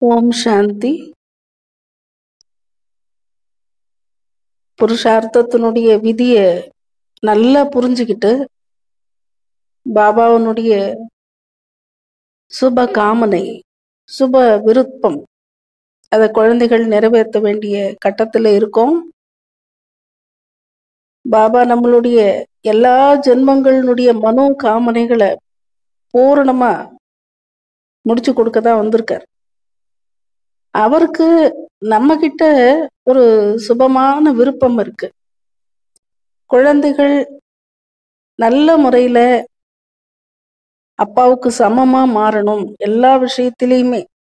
ஓம் சாந்தி புருஷார்த்தத்தினுடைய விதிய நல்லா புரிஞ்சுக்கிட்டு பாபாவனுடைய சுப காமனை சுப விருப்பம் அதை குழந்தைகள் நிறைவேற்ற வேண்டிய கட்டத்துல இருக்கோம் பாபா நம்மளுடைய எல்லா ஜென்மங்களினுடைய மனோ காமனைகளை பூரணமா முடிச்சு கொடுக்க தான் வந்திருக்கார் அவருக்கு நம்ம கிட்ட ஒரு சுபமான விருப்பம் இருக்கு குழந்தைகள் நல்ல முறையில அப்பாவுக்கு சமமா மாறணும் எல்லா விஷயத்திலையுமே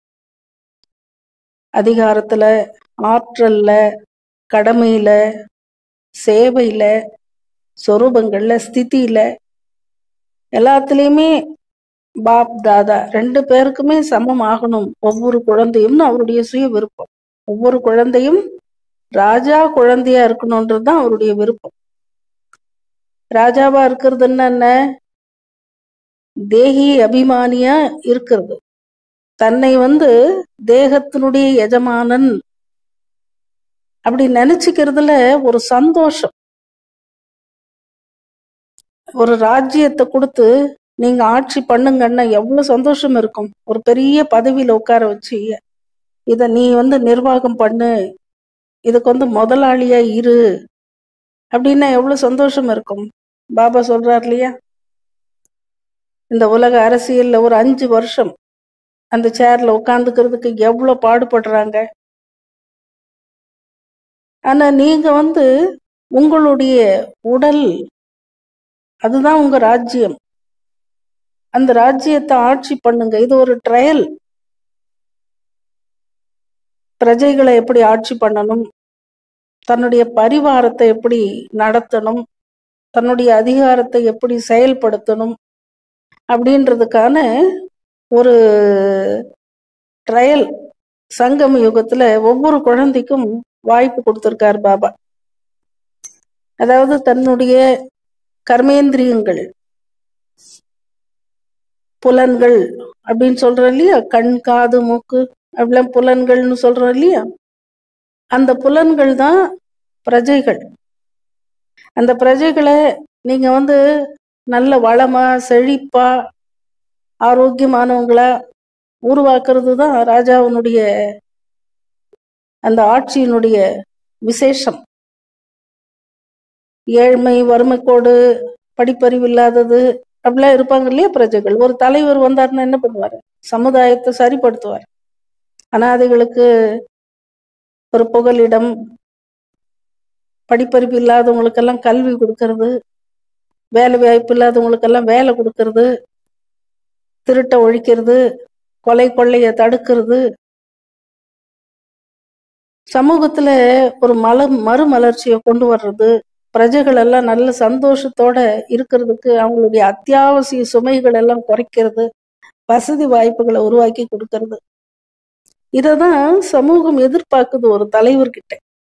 அதிகாரத்துல ஆற்றல்ல கடமையில சேவையில சொரூபங்கள்ல ஸ்திதியில எல்லாத்துலேயுமே பாப் தாதா ரெண்டு பேருக்குமே சமம் ஆகணும் ஒவ்வொரு குழந்தையும்னு அவருடைய சுய விருப்பம் ஒவ்வொரு குழந்தையும் ராஜா குழந்தையா இருக்கணும்ன்றது தான் அவருடைய விருப்பம் ராஜாவா இருக்கிறதுன்னா என்ன தேகி அபிமானியா இருக்கிறது தன்னை வந்து தேகத்தினுடைய எஜமானன் அப்படி நினைச்சுக்கிறதுல ஒரு சந்தோஷம் ஒரு ராஜ்யத்தை கொடுத்து நீங்க ஆட்சி பண்ணுங்கன்னா எவ்வளவு சந்தோஷம் இருக்கும் ஒரு பெரிய பதவியில உட்கார வச்சு இத நீ வந்து நிர்வாகம் பண்ணு இதுக்கு வந்து முதலாளியா இரு அப்படின்னா எவ்வளவு சந்தோஷம் இருக்கும் பாபா சொல்றார் இல்லையா இந்த உலக அரசியல்ல ஒரு அஞ்சு வருஷம் அந்த சேர்ல உட்காந்துக்கிறதுக்கு எவ்வளவு பாடுபடுறாங்க ஆனா நீங்க வந்து உங்களுடைய உடல் அதுதான் உங்க ராஜ்யம் அந்த ராஜ்யத்தை ஆட்சி பண்ணுங்க இது ஒரு ட்ரையல் பிரஜைகளை எப்படி ஆட்சி பண்ணணும் தன்னுடைய பரிவாரத்தை எப்படி நடத்தணும் தன்னுடைய அதிகாரத்தை எப்படி செயல்படுத்தணும் அப்படின்றதுக்கான ஒரு ட்ரையல் சங்கம யுகத்துல ஒவ்வொரு குழந்தைக்கும் வாய்ப்பு கொடுத்திருக்கார் பாபா அதாவது தன்னுடைய கர்மேந்திரியங்கள் புலன்கள் அப்படின்னு சொல்றோம் இல்லையா கண் காது மூக்கு அப்படிலாம் புலன்கள்னு சொல்றோம் இல்லையா அந்த புலன்கள் தான் பிரஜைகள் அந்த பிரஜைகளை நீங்க வந்து நல்ல வளமா செழிப்பா ஆரோக்கியமானவங்களா உருவாக்குறது தான் ராஜாவினுடைய அந்த ஆட்சியினுடைய விசேஷம் ஏழ்மை வறுமைக்கோடு படிப்பறிவு இல்லாதது அப்படிலாம் இருப்பாங்க இல்லையா பிரஜைகள் ஒரு தலைவர் வந்தாருன்னா என்ன பண்ணுவாரு சமுதாயத்தை சரிப்படுத்துவார் அனாதைகளுக்கு ஒரு புகலிடம் படிப்பறிவு இல்லாதவங்களுக்கெல்லாம் கல்வி கொடுக்கறது வேலை வாய்ப்பு இல்லாதவங்களுக்கெல்லாம் வேலை கொடுக்கறது திருட்ட ஒழிக்கிறது கொலை கொள்ளைய தடுக்கிறது சமூகத்துல ஒரு மல மறுமலர்ச்சியை கொண்டு வர்றது பிரஜைகள் எல்லாம் நல்ல சந்தோஷத்தோட இருக்கிறதுக்கு அவங்களுடைய அத்தியாவசிய சுமைகள் எல்லாம் குறைக்கிறது வசதி வாய்ப்புகளை உருவாக்கி கொடுக்கறது இததான் சமூகம் எதிர்பார்க்குது ஒரு தலைவர்கிட்ட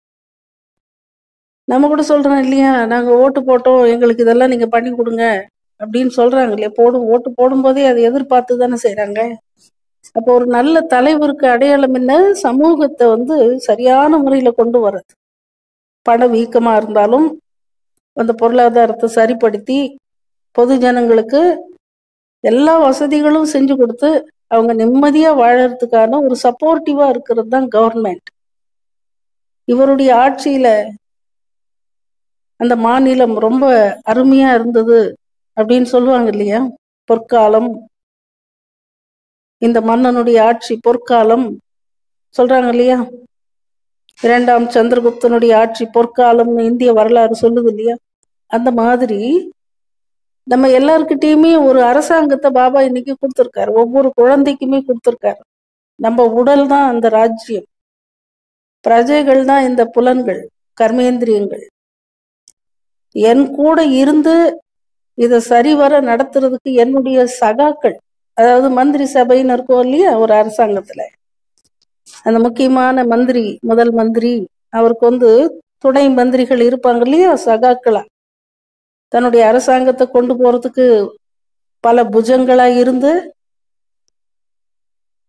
நம்ம கூட சொல்றோம் இல்லையா நாங்க ஓட்டு போட்டோம் எங்களுக்கு இதெல்லாம் நீங்க பண்ணி கொடுங்க அப்படின்னு சொல்றாங்க இல்லையா போடும் ஓட்டு போடும் போதே அதை எதிர்பார்த்து தானே செய்யறாங்க அப்போ ஒரு நல்ல தலைவருக்கு அடையாளம் என்ன சமூகத்தை வந்து சரியான முறையில கொண்டு வர்றது பண வீக்கமா இருந்தாலும் அந்த பொருளாதாரத்தை சரிப்படுத்தி பொது ஜனங்களுக்கு எல்லா வசதிகளும் செஞ்சு கொடுத்து அவங்க நிம்மதியா வாழறதுக்கான ஒரு சப்போர்ட்டிவா இருக்கிறது தான் கவர்மெண்ட் இவருடைய ஆட்சியில அந்த மாநிலம் ரொம்ப அருமையா இருந்தது அப்படின்னு சொல்லுவாங்க இல்லையா பொற்காலம் இந்த மன்னனுடைய ஆட்சி பொற்காலம் சொல்றாங்க இல்லையா இரண்டாம் சந்திரகுப்தனுடைய ஆட்சி பொற்காலம்னு இந்திய வரலாறு சொல்லுது இல்லையா அந்த மாதிரி நம்ம எல்லாருக்கிட்டயுமே ஒரு அரசாங்கத்தை பாபா இன்னைக்கு கொடுத்துருக்காரு ஒவ்வொரு குழந்தைக்குமே கொடுத்துருக்காரு நம்ம உடல் தான் அந்த ராஜ்யம் பிரஜைகள் தான் இந்த புலன்கள் கர்மேந்திரியங்கள் என் கூட இருந்து இதை சரிவர நடத்துறதுக்கு என்னுடைய சகாக்கள் அதாவது மந்திரி சபைன்னு இருக்கும் இல்லையா ஒரு அரசாங்கத்துல அந்த முக்கியமான மந்திரி முதல் மந்திரி அவருக்கு வந்து துணை மந்திரிகள் இருப்பாங்க இல்லையா சகாக்களா தன்னுடைய அரசாங்கத்தை கொண்டு போறதுக்கு பல புஜங்களா இருந்து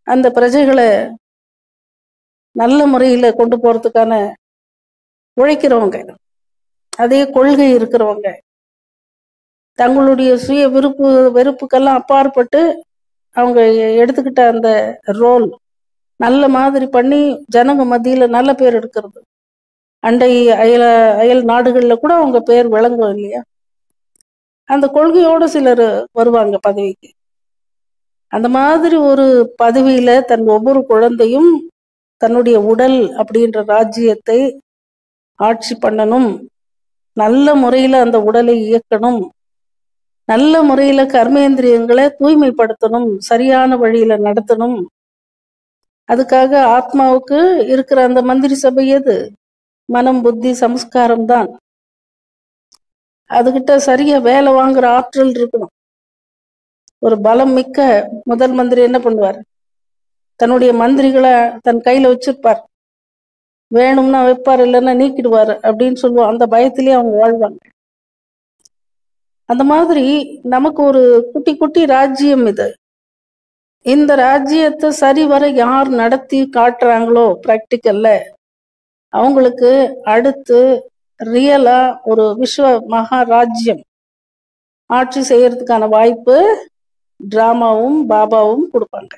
அந்த பிரஜைகளை நல்ல முறையில கொண்டு போறதுக்கான உழைக்கிறவங்க அதே கொள்கை இருக்கிறவங்க தங்களுடைய சுய விருப்பு வெறுப்புக்கெல்லாம் அப்பாற்பட்டு அவங்க எடுத்துக்கிட்ட அந்த ரோல் நல்ல மாதிரி பண்ணி ஜனங்க மத்தியில நல்ல பேர் எடுக்கிறது அண்டை அயல அயல் நாடுகள்ல கூட அவங்க பேர் விளங்கும் இல்லையா அந்த கொள்கையோட சிலர் வருவாங்க பதவிக்கு அந்த மாதிரி ஒரு பதவியில தன் ஒவ்வொரு குழந்தையும் தன்னுடைய உடல் அப்படின்ற ராஜ்யத்தை ஆட்சி பண்ணணும் நல்ல முறையில அந்த உடலை இயக்கணும் நல்ல முறையில கர்மேந்திரியங்களை தூய்மைப்படுத்தணும் சரியான வழியில நடத்தணும் அதுக்காக ஆத்மாவுக்கு இருக்கிற அந்த மந்திரி சபை எது மனம் புத்தி சம்ஸ்காரம் தான் அதுகிட்ட சரியா வேலை வாங்குற ஆற்றல் இருக்கணும் ஒரு பலம் மிக்க முதல் மந்திரி என்ன பண்ணுவார் தன்னுடைய மந்திரிகளை தன் கையில வச்சிருப்பார் வேணும்னா வைப்பார் இல்லைன்னா நீக்கிடுவார் அப்படின்னு சொல்லுவோம் அந்த பயத்திலேயே அவங்க வாழ்வாங்க அந்த மாதிரி நமக்கு ஒரு குட்டி குட்டி ராஜ்யம் இது இந்த ராஜ்யத்தை சரிவர யார் நடத்தி காட்டுறாங்களோ பிராக்டிக்கல்ல அவங்களுக்கு அடுத்து ரியலா ஒரு விஸ்வ மகாராஜ்யம் ஆட்சி செய்யறதுக்கான வாய்ப்பு டிராமாவும் பாபாவும் கொடுப்பாங்க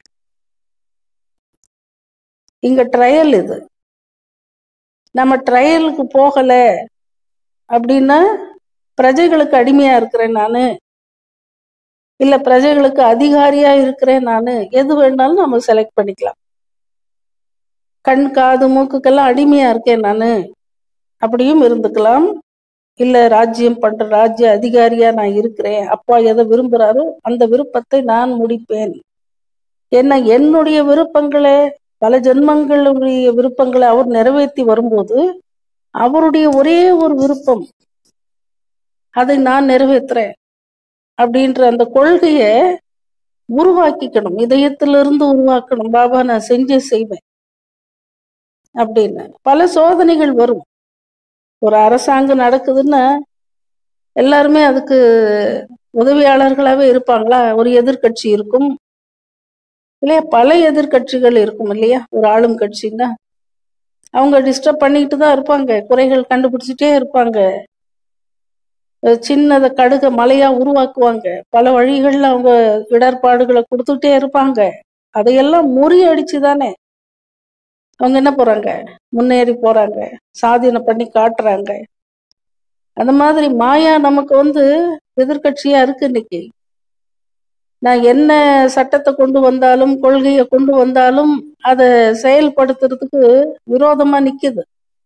இங்க ட்ரையல் இது நம்ம ட்ரையலுக்கு போகல அப்படின்னா பிரஜைகளுக்கு அடிமையா இருக்கிறேன் நானு இல்ல பிரஜைகளுக்கு அதிகாரியா இருக்கிறேன் நானு எது வேணாலும் நம்ம செலக்ட் பண்ணிக்கலாம் கண் காது மூக்குக்கெல்லாம் அடிமையா இருக்கேன் நானு அப்படியும் இருந்துக்கலாம் இல்ல ராஜ்யம் பண்ற ராஜ்ய அதிகாரியா நான் இருக்கிறேன் அப்பா எதை விரும்புறாரோ அந்த விருப்பத்தை நான் முடிப்பேன் என்ன என்னுடைய விருப்பங்களை பல ஜென்மங்களுடைய விருப்பங்களை அவர் நிறைவேற்றி வரும்போது அவருடைய ஒரே ஒரு விருப்பம் அதை நான் நிறைவேற்றுறேன் அப்படின்ற அந்த கொள்கைய உருவாக்கிக்கணும் இதயத்திலிருந்து உருவாக்கணும் பாபா நான் செஞ்சே செய்வேன் அப்படின்னு பல சோதனைகள் வரும் ஒரு அரசாங்கம் நடக்குதுன்னா எல்லாருமே அதுக்கு உதவியாளர்களாவே இருப்பாங்களா ஒரு எதிர்கட்சி இருக்கும் இல்லையா பல எதிர்கட்சிகள் இருக்கும் இல்லையா ஒரு ஆளும் கட்சின்னா அவங்க டிஸ்டர்ப் பண்ணிக்கிட்டு தான் இருப்பாங்க குறைகள் கண்டுபிடிச்சிட்டே இருப்பாங்க சின்னத கடுக மலையா உருவாக்குவாங்க பல வழிகள்ல அவங்க இடர்பாடுகளை கொடுத்துட்டே இருப்பாங்க அதையெல்லாம் முறியடிச்சு தானே அவங்க என்ன போறாங்க முன்னேறி போறாங்க சாதனை பண்ணி காட்டுறாங்க அந்த மாதிரி மாயா நமக்கு வந்து எதிர்கட்சியா இருக்கு இன்னைக்கு நான் என்ன சட்டத்தை கொண்டு வந்தாலும் கொள்கையை கொண்டு வந்தாலும் அதை செயல்படுத்துறதுக்கு விரோதமா நிக்குது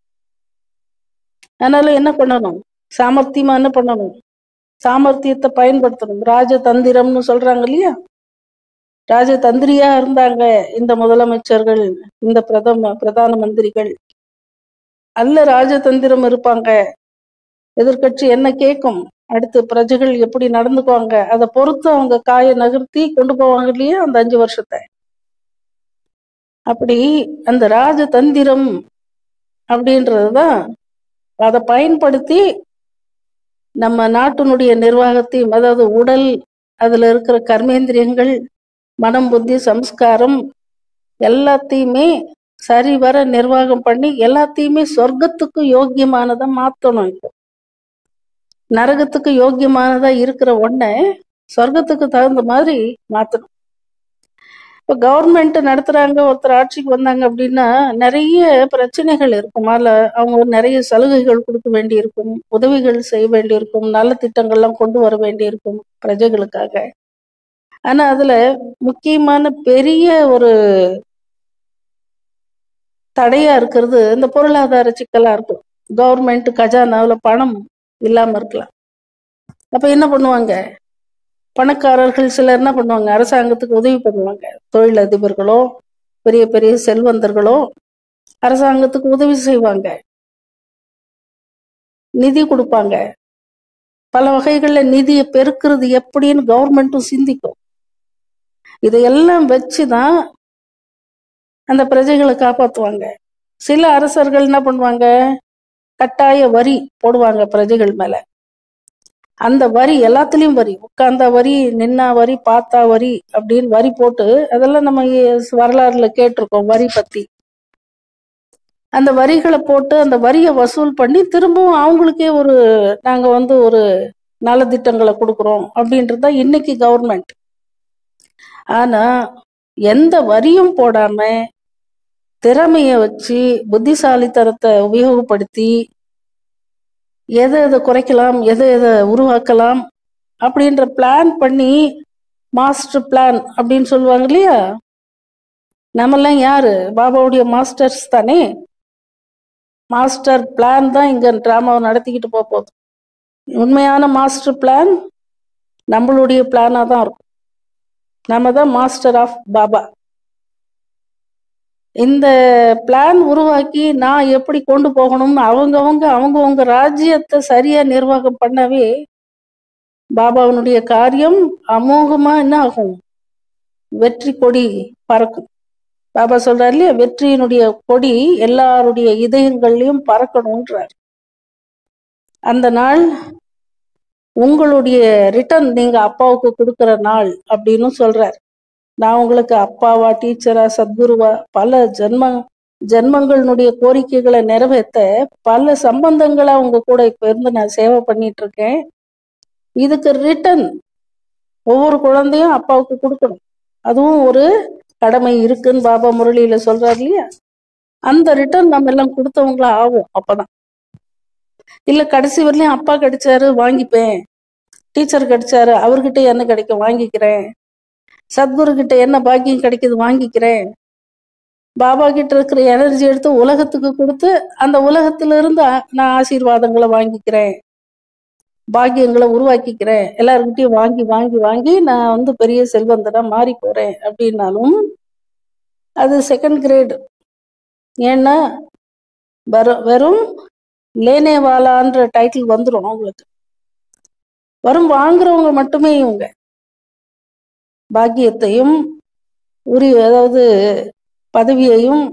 அதனால என்ன பண்ணணும் சாமர்த்தியமா என்ன பண்ணணும் சாமர்த்தியத்தை பயன்படுத்தணும் ராஜதந்திரம்னு சொல்றாங்க இல்லையா ராஜதந்திரியா இருந்தாங்க இந்த முதலமைச்சர்கள் இந்த பிரதம பிரதான மந்திரிகள் நல்ல ராஜதந்திரம் இருப்பாங்க எதிர்கட்சி என்ன கேட்கும் அடுத்து பிரஜைகள் எப்படி நடந்துக்குவாங்க அதை பொறுத்து அவங்க காய நகர்த்தி கொண்டு போவாங்க இல்லையா அந்த அஞ்சு வருஷத்தை அப்படி அந்த ராஜதந்திரம் அப்படின்றதுதான் அதை பயன்படுத்தி நம்ம நாட்டினுடைய நிர்வாகத்தையும் அதாவது உடல் அதுல இருக்கிற கர்மேந்திரியங்கள் மனம் புத்தி சம்ஸ்காரம் எல்லாத்தையுமே சரிவர நிர்வாகம் பண்ணி எல்லாத்தையுமே சொர்க்கத்துக்கு யோக்கியமானதா மாத்தணும் இப்போ நரகத்துக்கு யோக்கியமானதா இருக்கிற ஒன்ன சொர்க்கத்துக்கு தகுந்த மாதிரி மாத்தணும் இப்போ கவர்மெண்ட் நடத்துறாங்க ஒருத்தர் ஆட்சிக்கு வந்தாங்க அப்படின்னா நிறைய பிரச்சனைகள் இருக்கும் அதில் அவங்க நிறைய சலுகைகள் கொடுக்க வேண்டி இருக்கும் உதவிகள் செய்ய வேண்டியிருக்கும் நல்ல திட்டங்கள்லாம் கொண்டு வர வேண்டியிருக்கும் பிரஜைகளுக்காக ஆனா அதுல முக்கியமான பெரிய ஒரு தடையா இருக்கிறது இந்த பொருளாதார சிக்கலா இருக்கும் கவர்மெண்ட் கஜானாவில் பணம் இல்லாம இருக்கலாம் அப்ப என்ன பண்ணுவாங்க பணக்காரர்கள் சிலர் என்ன பண்ணுவாங்க அரசாங்கத்துக்கு உதவி பண்ணுவாங்க தொழில் அதிபர்களோ பெரிய பெரிய செல்வந்தர்களோ அரசாங்கத்துக்கு உதவி செய்வாங்க நிதி கொடுப்பாங்க பல வகைகள்ல நிதியை பெருக்கிறது எப்படின்னு கவர்மெண்ட்டும் சிந்திக்கும் இதையெல்லாம் வச்சுதான் அந்த பிரஜைகளை காப்பாத்துவாங்க சில அரசர்கள் என்ன பண்ணுவாங்க கட்டாய வரி போடுவாங்க பிரஜைகள் மேல அந்த வரி எல்லாத்துலயும் வரி உட்கார்ந்தா வரி நின்னா வரி பார்த்தா வரி அப்படின்னு வரி போட்டு அதெல்லாம் நம்ம இ- வரலாறுல கேட்டிருக்கோம் வரி பத்தி அந்த வரிகளை போட்டு அந்த வரியை வசூல் பண்ணி திரும்பவும் அவங்களுக்கே ஒரு நாங்க வந்து ஒரு நலத்திட்டங்களை கொடுக்குறோம் அப்படின்றது தான் இன்னைக்கு கவர்மெண்ட் ஆனா எந்த வரியும் போடாம திறமைய வச்சு புத்திசாலித்தனத்தை உபயோகப்படுத்தி எதை எதை குறைக்கலாம் எதை எதை உருவாக்கலாம் அப்படின்ற பிளான் பண்ணி மாஸ்டர் பிளான் அப்படின்னு சொல்லுவாங்க இல்லையா நம்மெல்லாம் யாரு பாபாவுடைய மாஸ்டர்ஸ் தானே மாஸ்டர் பிளான் தான் இங்க டிராமாவை நடத்திக்கிட்டு போக போகுது உண்மையான மாஸ்டர் பிளான் நம்மளுடைய பிளானா தான் இருக்கும் நம்ம தான் மாஸ்டர் ஆஃப் பாபா இந்த பிளான் உருவாக்கி நான் எப்படி கொண்டு போகணும்னு அவங்கவங்க அவங்கவங்க ராஜ்யத்தை சரியா நிர்வாகம் பண்ணவே பாபாவினுடைய காரியம் அமோகமா என்ன ஆகும் வெற்றி கொடி பறக்கும் பாபா சொல்றாரு இல்லையா வெற்றியினுடைய கொடி எல்லாருடைய இதயங்கள்லயும் பறக்கணும்ன்றார் அந்த நாள் உங்களுடைய ரிட்டர்ன் நீங்க அப்பாவுக்கு கொடுக்கிற நாள் அப்படின்னு சொல்றார் நான் உங்களுக்கு அப்பாவா டீச்சரா சத்குருவா பல ஜென்ம ஜென்மங்களுடைய கோரிக்கைகளை நிறைவேற்ற பல சம்பந்தங்களா உங்க கூட இப்ப இருந்து நான் சேவை பண்ணிட்டு இருக்கேன் இதுக்கு ரிட்டர்ன் ஒவ்வொரு குழந்தையும் அப்பாவுக்கு கொடுக்கணும் அதுவும் ஒரு கடமை இருக்குன்னு பாபா முரளியில சொல்றாரு இல்லையா அந்த ரிட்டர்ன் நம்ம எல்லாம் கொடுத்தவங்களா ஆகும் அப்பதான் இல்ல கடைசி வரலையும் அப்பா கிடைச்சாரு வாங்கிப்பேன் டீச்சர் கிடைச்சாரு அவர்கிட்ட என்ன கிடைக்கும் வாங்கிக்கிறேன் சத்குரு கிட்ட என்ன பாக்கியம் கிடைக்குது வாங்கிக்கிறேன் பாபா கிட்ட இருக்கிற எனர்ஜி எடுத்து உலகத்துக்கு கொடுத்து அந்த உலகத்துல இருந்து ஆ- நான் ஆசீர்வாதங்களை வாங்கிக்கிறேன் பாக்கியங்களை உருவாக்கிக்கிறேன் எல்லாருக்கிட்டையும் வாங்கி வாங்கி வாங்கி நான் வந்து பெரிய செல்வந்தனா மாறி போறேன் அப்படின்னாலும் அது செகண்ட் கிரேடு ஏன்னா வெறும் வெறும் லேனேவாலான்ற டைட்டில் வந்துடும் அவங்களுக்கு வரும் வாங்குறவங்க மட்டுமே இவங்க பாக்கியத்தையும் உரி அதாவது பதவியையும்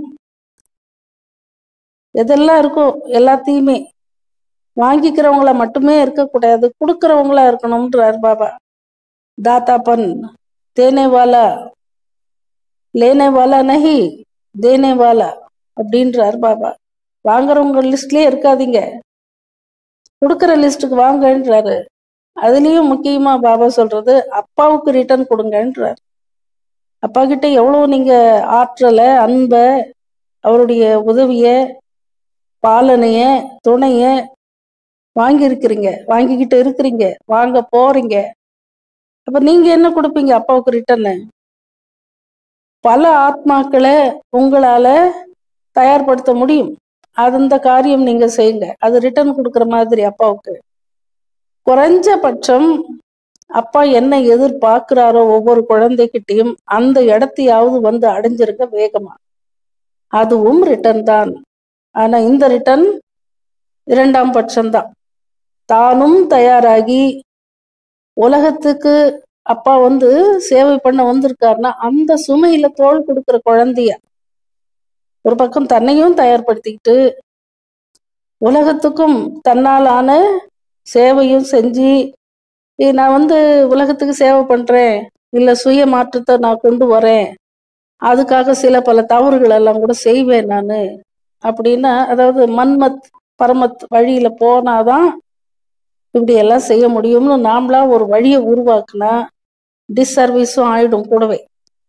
எதெல்லாம் இருக்கோ எல்லாத்தையுமே வாங்கிக்கிறவங்கள மட்டுமே இருக்கக்கூடாது கொடுக்கறவங்களா இருக்கணும்ன்றார் பாபா தாத்தாப்பன் தேனே வாலா லேனே வாலா நஹி தேனே வாலா அப்படின்றார் பாபா வாங்குறவங்க லிஸ்ட்லயே இருக்காதீங்க கொடுக்கற லிஸ்ட்டுக்கு வாங்கன்றாரு அதுலயும் முக்கியமா பாபா சொல்றது அப்பாவுக்கு ரிட்டர்ன் கொடுங்கன்றார் அப்பா கிட்ட எவ்வளவு நீங்க ஆற்றலை அன்ப அவருடைய உதவிய பாலனைய துணைய வாங்கி இருக்கிறீங்க வாங்கிக்கிட்டு இருக்கிறீங்க வாங்க போறீங்க அப்ப நீங்க என்ன கொடுப்பீங்க அப்பாவுக்கு ரிட்டர்னு பல ஆத்மாக்களை உங்களால தயார்படுத்த முடியும் அந்த காரியம் நீங்க செய்யுங்க அது ரிட்டர்ன் கொடுக்குற மாதிரி அப்பாவுக்கு குறைஞ்சபட்சம் அப்பா என்ன எதிர்பார்க்கிறாரோ ஒவ்வொரு குழந்தைகிட்டையும் அந்த இடத்தையாவது வந்து அடைஞ்சிருக்க வேகமா அதுவும் ரிட்டர்ன் தான் ஆனா இந்த ரிட்டர்ன் இரண்டாம் பட்சம்தான் தானும் தயாராகி உலகத்துக்கு அப்பா வந்து சேவை பண்ண வந்திருக்காருன்னா அந்த சுமையில தோல் கொடுக்கிற குழந்தைய ஒரு பக்கம் தன்னையும் தயார்படுத்திக்கிட்டு உலகத்துக்கும் தன்னாலான சேவையும் செஞ்சு "ஏய், நான் வந்து உலகத்துக்கு சேவை பண்றேன் இல்ல சுய மாற்றத்தை நான் கொண்டு வரேன் அதுக்காக சில பல தவறுகள் எல்லாம் கூட செய்வேன் நானு அப்படின்னா அதாவது மன்மத் பரமத் வழியில போனாதான் இப்படி எல்லாம் செய்ய முடியும்னு நாமளா ஒரு வழியை உருவாக்குனா டிஸ்சர்வீஸும் ஆயிடும் கூடவே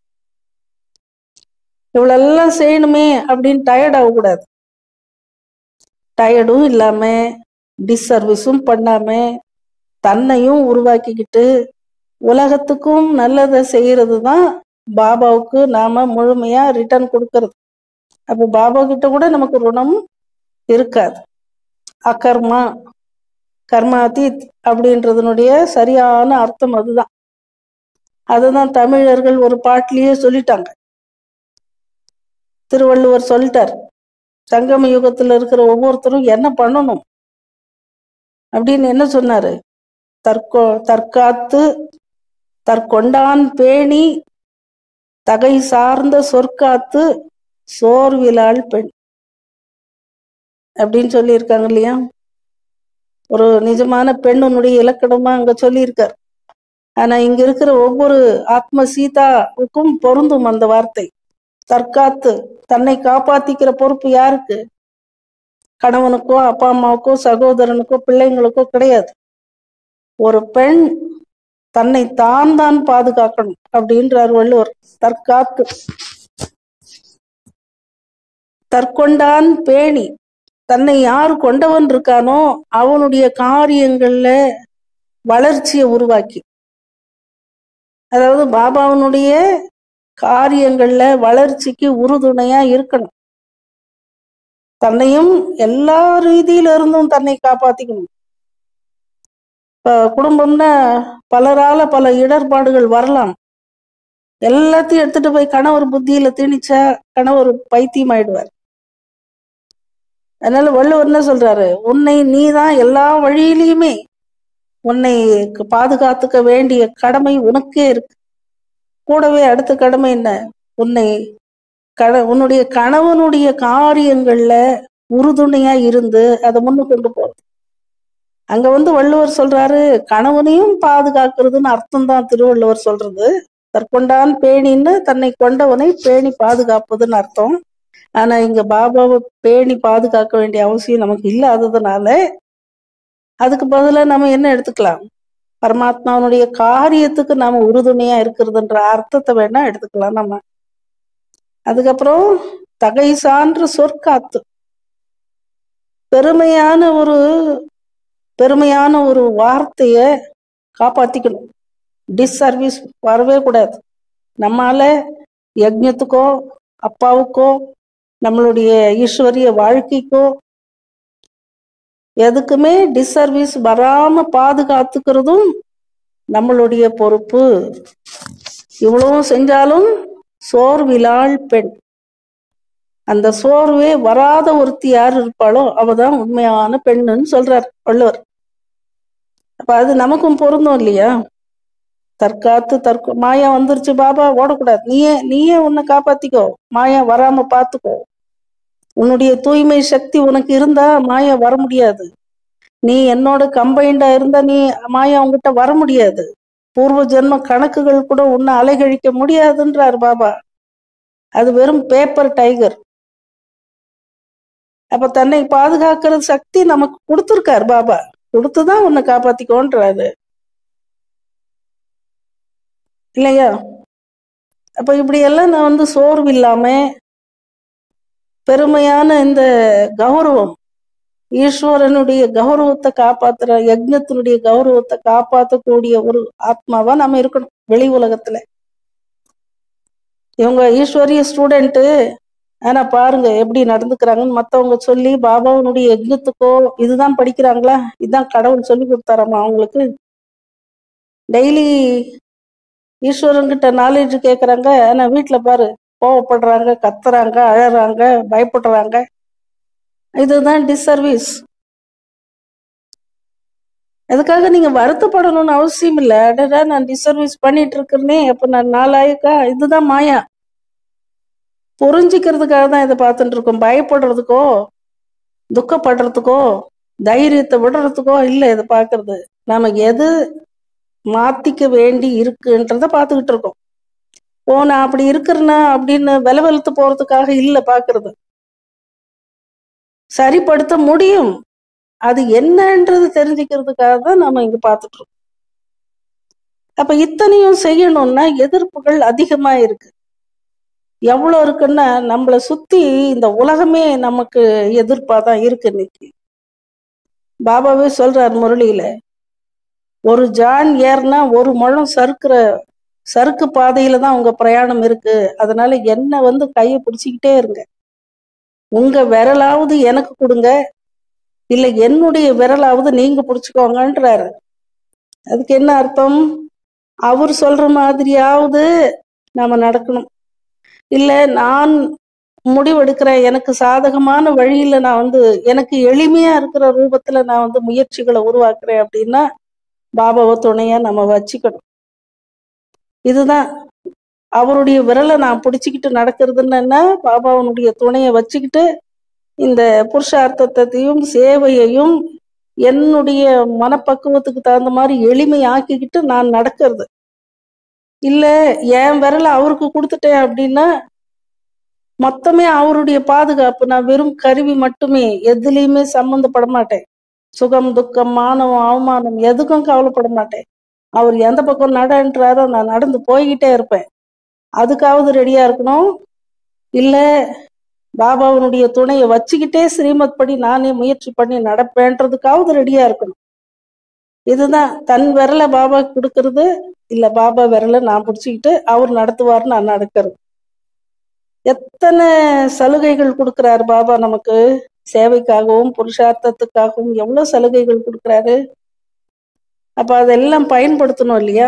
இவ்வளெல்லாம் செய்யணுமே அப்படின்னு டயர்ட் ஆகக்கூடாது டயர்டும் இல்லாம டிஸ்சர்வீஸும் பண்ணாம தன்னையும் உருவாக்கிக்கிட்டு உலகத்துக்கும் நல்லதை செய்யறது தான் பாபாவுக்கு நாம முழுமையா ரிட்டர்ன் கொடுக்கறது அப்போ பாபா கிட்ட கூட நமக்கு ருணம் இருக்காது அகர்மா கர்மாதீத் அப்படின்றதனுடைய சரியான அர்த்தம் அதுதான் அதுதான் தமிழர்கள் ஒரு பாட்டிலேயே சொல்லிட்டாங்க திருவள்ளுவர் சொல்லிட்டார் சங்கம யுகத்துல இருக்கிற ஒவ்வொருத்தரும் என்ன பண்ணணும் அப்படின்னு என்ன சொன்னாரு தற்கொ தற்காத்து தற்கொண்டான் பேணி தகை சார்ந்த சொற்காத்து சோர்விலாள் பெண் அப்படின்னு சொல்லியிருக்காங்க இல்லையா ஒரு நிஜமான பெண்ணுடைய இலக்கணமா அங்க சொல்லியிருக்கார் ஆனா இங்க இருக்கிற ஒவ்வொரு ஆத்ம சீதாவுக்கும் பொருந்தும் அந்த வார்த்தை தற்காத்து தன்னை காப்பாத்திக்கிற பொறுப்பு யாருக்கு கணவனுக்கோ அப்பா அம்மாவுக்கோ சகோதரனுக்கோ பிள்ளைங்களுக்கோ கிடையாது ஒரு பெண் தன்னை தான் தான் பாதுகாக்கணும் அப்படின்றார் வள்ளுவர் தற்காத்து தற்கொண்டான் பேணி தன்னை யார் கொண்டவன் இருக்கானோ அவனுடைய காரியங்கள்ல வளர்ச்சியை உருவாக்கி அதாவது பாபாவனுடைய காரியங்கள்ல வளர்ச்சிக்கு உறுதுணையா இருக்கணும் தன்னையும் எல்லா ரீதியில இருந்தும் தன்னை காப்பாத்திக்கணும் இப்ப குடும்பம்னா பலரால பல இடர்பாடுகள் வரலாம் எல்லாத்தையும் எடுத்துட்டு போய் கணவர் புத்தியில திணிச்சா கணவர் பைத்தியம் ஆயிடுவார் அதனால வள்ளுவர் என்ன சொல்றாரு உன்னை நீதான் எல்லா வழியிலையுமே உன்னை பாதுகாத்துக்க வேண்டிய கடமை உனக்கே இருக்கு கூடவே அடுத்த கடமை என்ன உன்னை கண உன்னுடைய கணவனுடைய காரியங்கள்ல உறுதுணையா இருந்து அதை முன்னு கொண்டு போறது அங்க வந்து வள்ளுவர் சொல்றாரு கணவனையும் பாதுகாக்கிறதுன்னு அர்த்தம் தான் திருவள்ளுவர் சொல்றது தற்கொண்டான் பேணின்னு தன்னை கொண்டவனை பேணி பாதுகாப்பதுன்னு அர்த்தம் ஆனா இங்க பாபாவை பேணி பாதுகாக்க வேண்டிய அவசியம் நமக்கு இல்லாததுனால அதுக்கு பதிலா நம்ம என்ன எடுத்துக்கலாம் பரமாத்மாவனுடைய காரியத்துக்கு நாம உறுதுணையா இருக்கிறதுன்ற அர்த்தத்தை வேணா எடுத்துக்கலாம் நம்ம அதுக்கப்புறம் தகை சான்று சொற்காத்து பெருமையான ஒரு பெருமையான ஒரு வார்த்தைய காப்பாத்திக்கணும் டிஸ்சர்வீஸ் வரவே கூடாது நம்மால யஜ்ஞத்துக்கோ அப்பாவுக்கோ நம்மளுடைய ஈஸ்வரிய வாழ்க்கைக்கோ எதுக்குமே டிஸ்சர்வீஸ் வராம பாதுகாத்துக்கிறதும் நம்மளுடைய பொறுப்பு இவ்வளவும் செஞ்சாலும் சோர்விலாள் பெண் அந்த சோர்வே வராத ஒருத்தி யார் இருப்பாளோ அவதான் உண்மையான பெண்ணுன்னு சொல்றார் வள்ளுவர் அப்ப அது நமக்கும் பொருந்தும் இல்லையா தற்காத்து தற்க மாயா வந்துருச்சு பாபா ஓடக்கூடாது நீயே நீயே உன்னை காப்பாத்திக்கோ மாயா வராம பாத்துக்கோ உன்னுடைய தூய்மை சக்தி உனக்கு இருந்தா மாயா வர முடியாது நீ என்னோட கம்பைண்டா இருந்தா நீ மாயா உங்ககிட்ட வர முடியாது பூர்வ ஜென்ம கணக்குகள் கூட உன்னை அலைகழிக்க முடியாதுன்றார் பாபா அது வெறும் பேப்பர் டைகர் அப்ப தன்னை பாதுகாக்கிற சக்தி நமக்கு கொடுத்துருக்கார் பாபா கொடுத்துதான் உன்னை காப்பாத்திக்கோன்றாரு இல்லையா அப்ப இப்படி எல்லாம் நான் வந்து சோர்வு இல்லாம பெருமையான இந்த கௌரவம் ஈஸ்வரனுடைய கௌரவத்தை காப்பாத்துற யஜ்ஞத்தினுடைய கௌரவத்தை காப்பாற்றக்கூடிய ஒரு ஆத்மாவா நம்ம இருக்கணும் வெளி உலகத்துல இவங்க ஈஸ்வரிய ஸ்டூடெண்ட்டு ஆனா பாருங்க எப்படி நடந்துக்கிறாங்கன்னு மத்தவங்க சொல்லி பாபாவனுடைய யஜ்ஞத்துக்கோ இதுதான் படிக்கிறாங்களா இதுதான் கடவுள் சொல்லி கொடுத்தாராமா அவங்களுக்கு டெய்லி ஈஸ்வரன்கிட்ட நாலேஜ் கேட்குறாங்க ஆனா வீட்டுல பாரு கோவப்படுறாங்க கத்துறாங்க அழறாங்க பயப்படுறாங்க இதுதான் டிஸ்சர்வீஸ் அதுக்காக நீங்க வருத்தப்படணும்னு அவசியம் இல்லை அடடா நான் டிஸ்சர்வீஸ் பண்ணிட்டு இருக்கிறேனே அப்ப நான் நாளாயிருக்கா இதுதான் மாயா புரிஞ்சுக்கிறதுக்காக தான் இதை பார்த்துட்டு இருக்கோம் பயப்படுறதுக்கோ துக்கப்படுறதுக்கோ தைரியத்தை விடுறதுக்கோ இல்லை இதை பார்க்கறது நாம எது மாத்திக்க வேண்டி இருக்குன்றத பார்த்துக்கிட்டு இருக்கோம் ஓ நான் அப்படி இருக்கிறேனா அப்படின்னு வில வெளுத்து போறதுக்காக இல்லை பார்க்கறது சரிப்படுத்த முடியும் அது என்னன்றது தெரிஞ்சுக்கிறதுக்காக தான் நாம இங்க பார்த்துட்டு இருக்கோம் அப்ப இத்தனையும் செய்யணும்னா எதிர்ப்புகள் அதிகமா இருக்கு எவ்வளவு இருக்குன்னா நம்மளை சுத்தி இந்த உலகமே நமக்கு எதிர்ப்பா தான் இருக்கு இன்னைக்கு பாபாவே சொல்றார் முரளியில ஒரு ஜான் ஏர்னா ஒரு முழம் சறுக்குற சறுக்கு பாதையில தான் உங்க பிரயாணம் இருக்கு அதனால என்ன வந்து கையை பிடிச்சிக்கிட்டே இருங்க உங்க விரலாவது எனக்கு கொடுங்க இல்ல என்னுடைய விரலாவது நீங்க பிடிச்சுக்கோங்கன்றாரு அதுக்கு என்ன அர்த்தம் அவர் சொல்ற மாதிரியாவது நாம நடக்கணும் இல்ல நான் முடிவெடுக்கிறேன் எனக்கு சாதகமான வழியில நான் வந்து எனக்கு எளிமையா இருக்கிற ரூபத்துல நான் வந்து முயற்சிகளை உருவாக்குறேன் அப்படின்னா பாபாவை துணையா நம்ம வச்சுக்கணும் இதுதான் அவருடைய விரலை நான் பிடிச்சிக்கிட்டு நடக்கிறதுன்னு என்ன பாபாவனுடைய துணையை வச்சுக்கிட்டு இந்த புருஷார்த்தத்தையும் சேவையையும் என்னுடைய மனப்பக்குவத்துக்கு தகுந்த மாதிரி எளிமை ஆக்கிக்கிட்டு நான் நடக்கிறது இல்ல என் விரல அவருக்கு கொடுத்துட்டேன் அப்படின்னா மொத்தமே அவருடைய பாதுகாப்பு நான் வெறும் கருவி மட்டுமே எதுலயுமே சம்மந்தப்பட மாட்டேன் சுகம் துக்கம் மானவம் அவமானம் எதுக்கும் கவலைப்பட மாட்டேன் அவர் எந்த பக்கம் நடன்றாரோ நான் நடந்து போய்கிட்டே இருப்பேன் அதுக்காவது ரெடியா இருக்கணும் இல்ல பாபாவினுடைய துணையை வச்சுக்கிட்டே ஸ்ரீமத் படி நானே முயற்சி பண்ணி நடப்பேன்றதுக்காவது ரெடியா இருக்கணும் இதுதான் தன் விரல பாபா கொடுக்கறது இல்ல பாபா விரல நான் பிடிச்சிக்கிட்டு அவர் நடத்துவார் நான் நடக்கிறது எத்தனை சலுகைகள் கொடுக்கிறாரு பாபா நமக்கு சேவைக்காகவும் புருஷார்த்தத்துக்காகவும் எவ்வளவு சலுகைகள் கொடுக்கிறாரு அப்ப அதெல்லாம் பயன்படுத்தணும் இல்லையா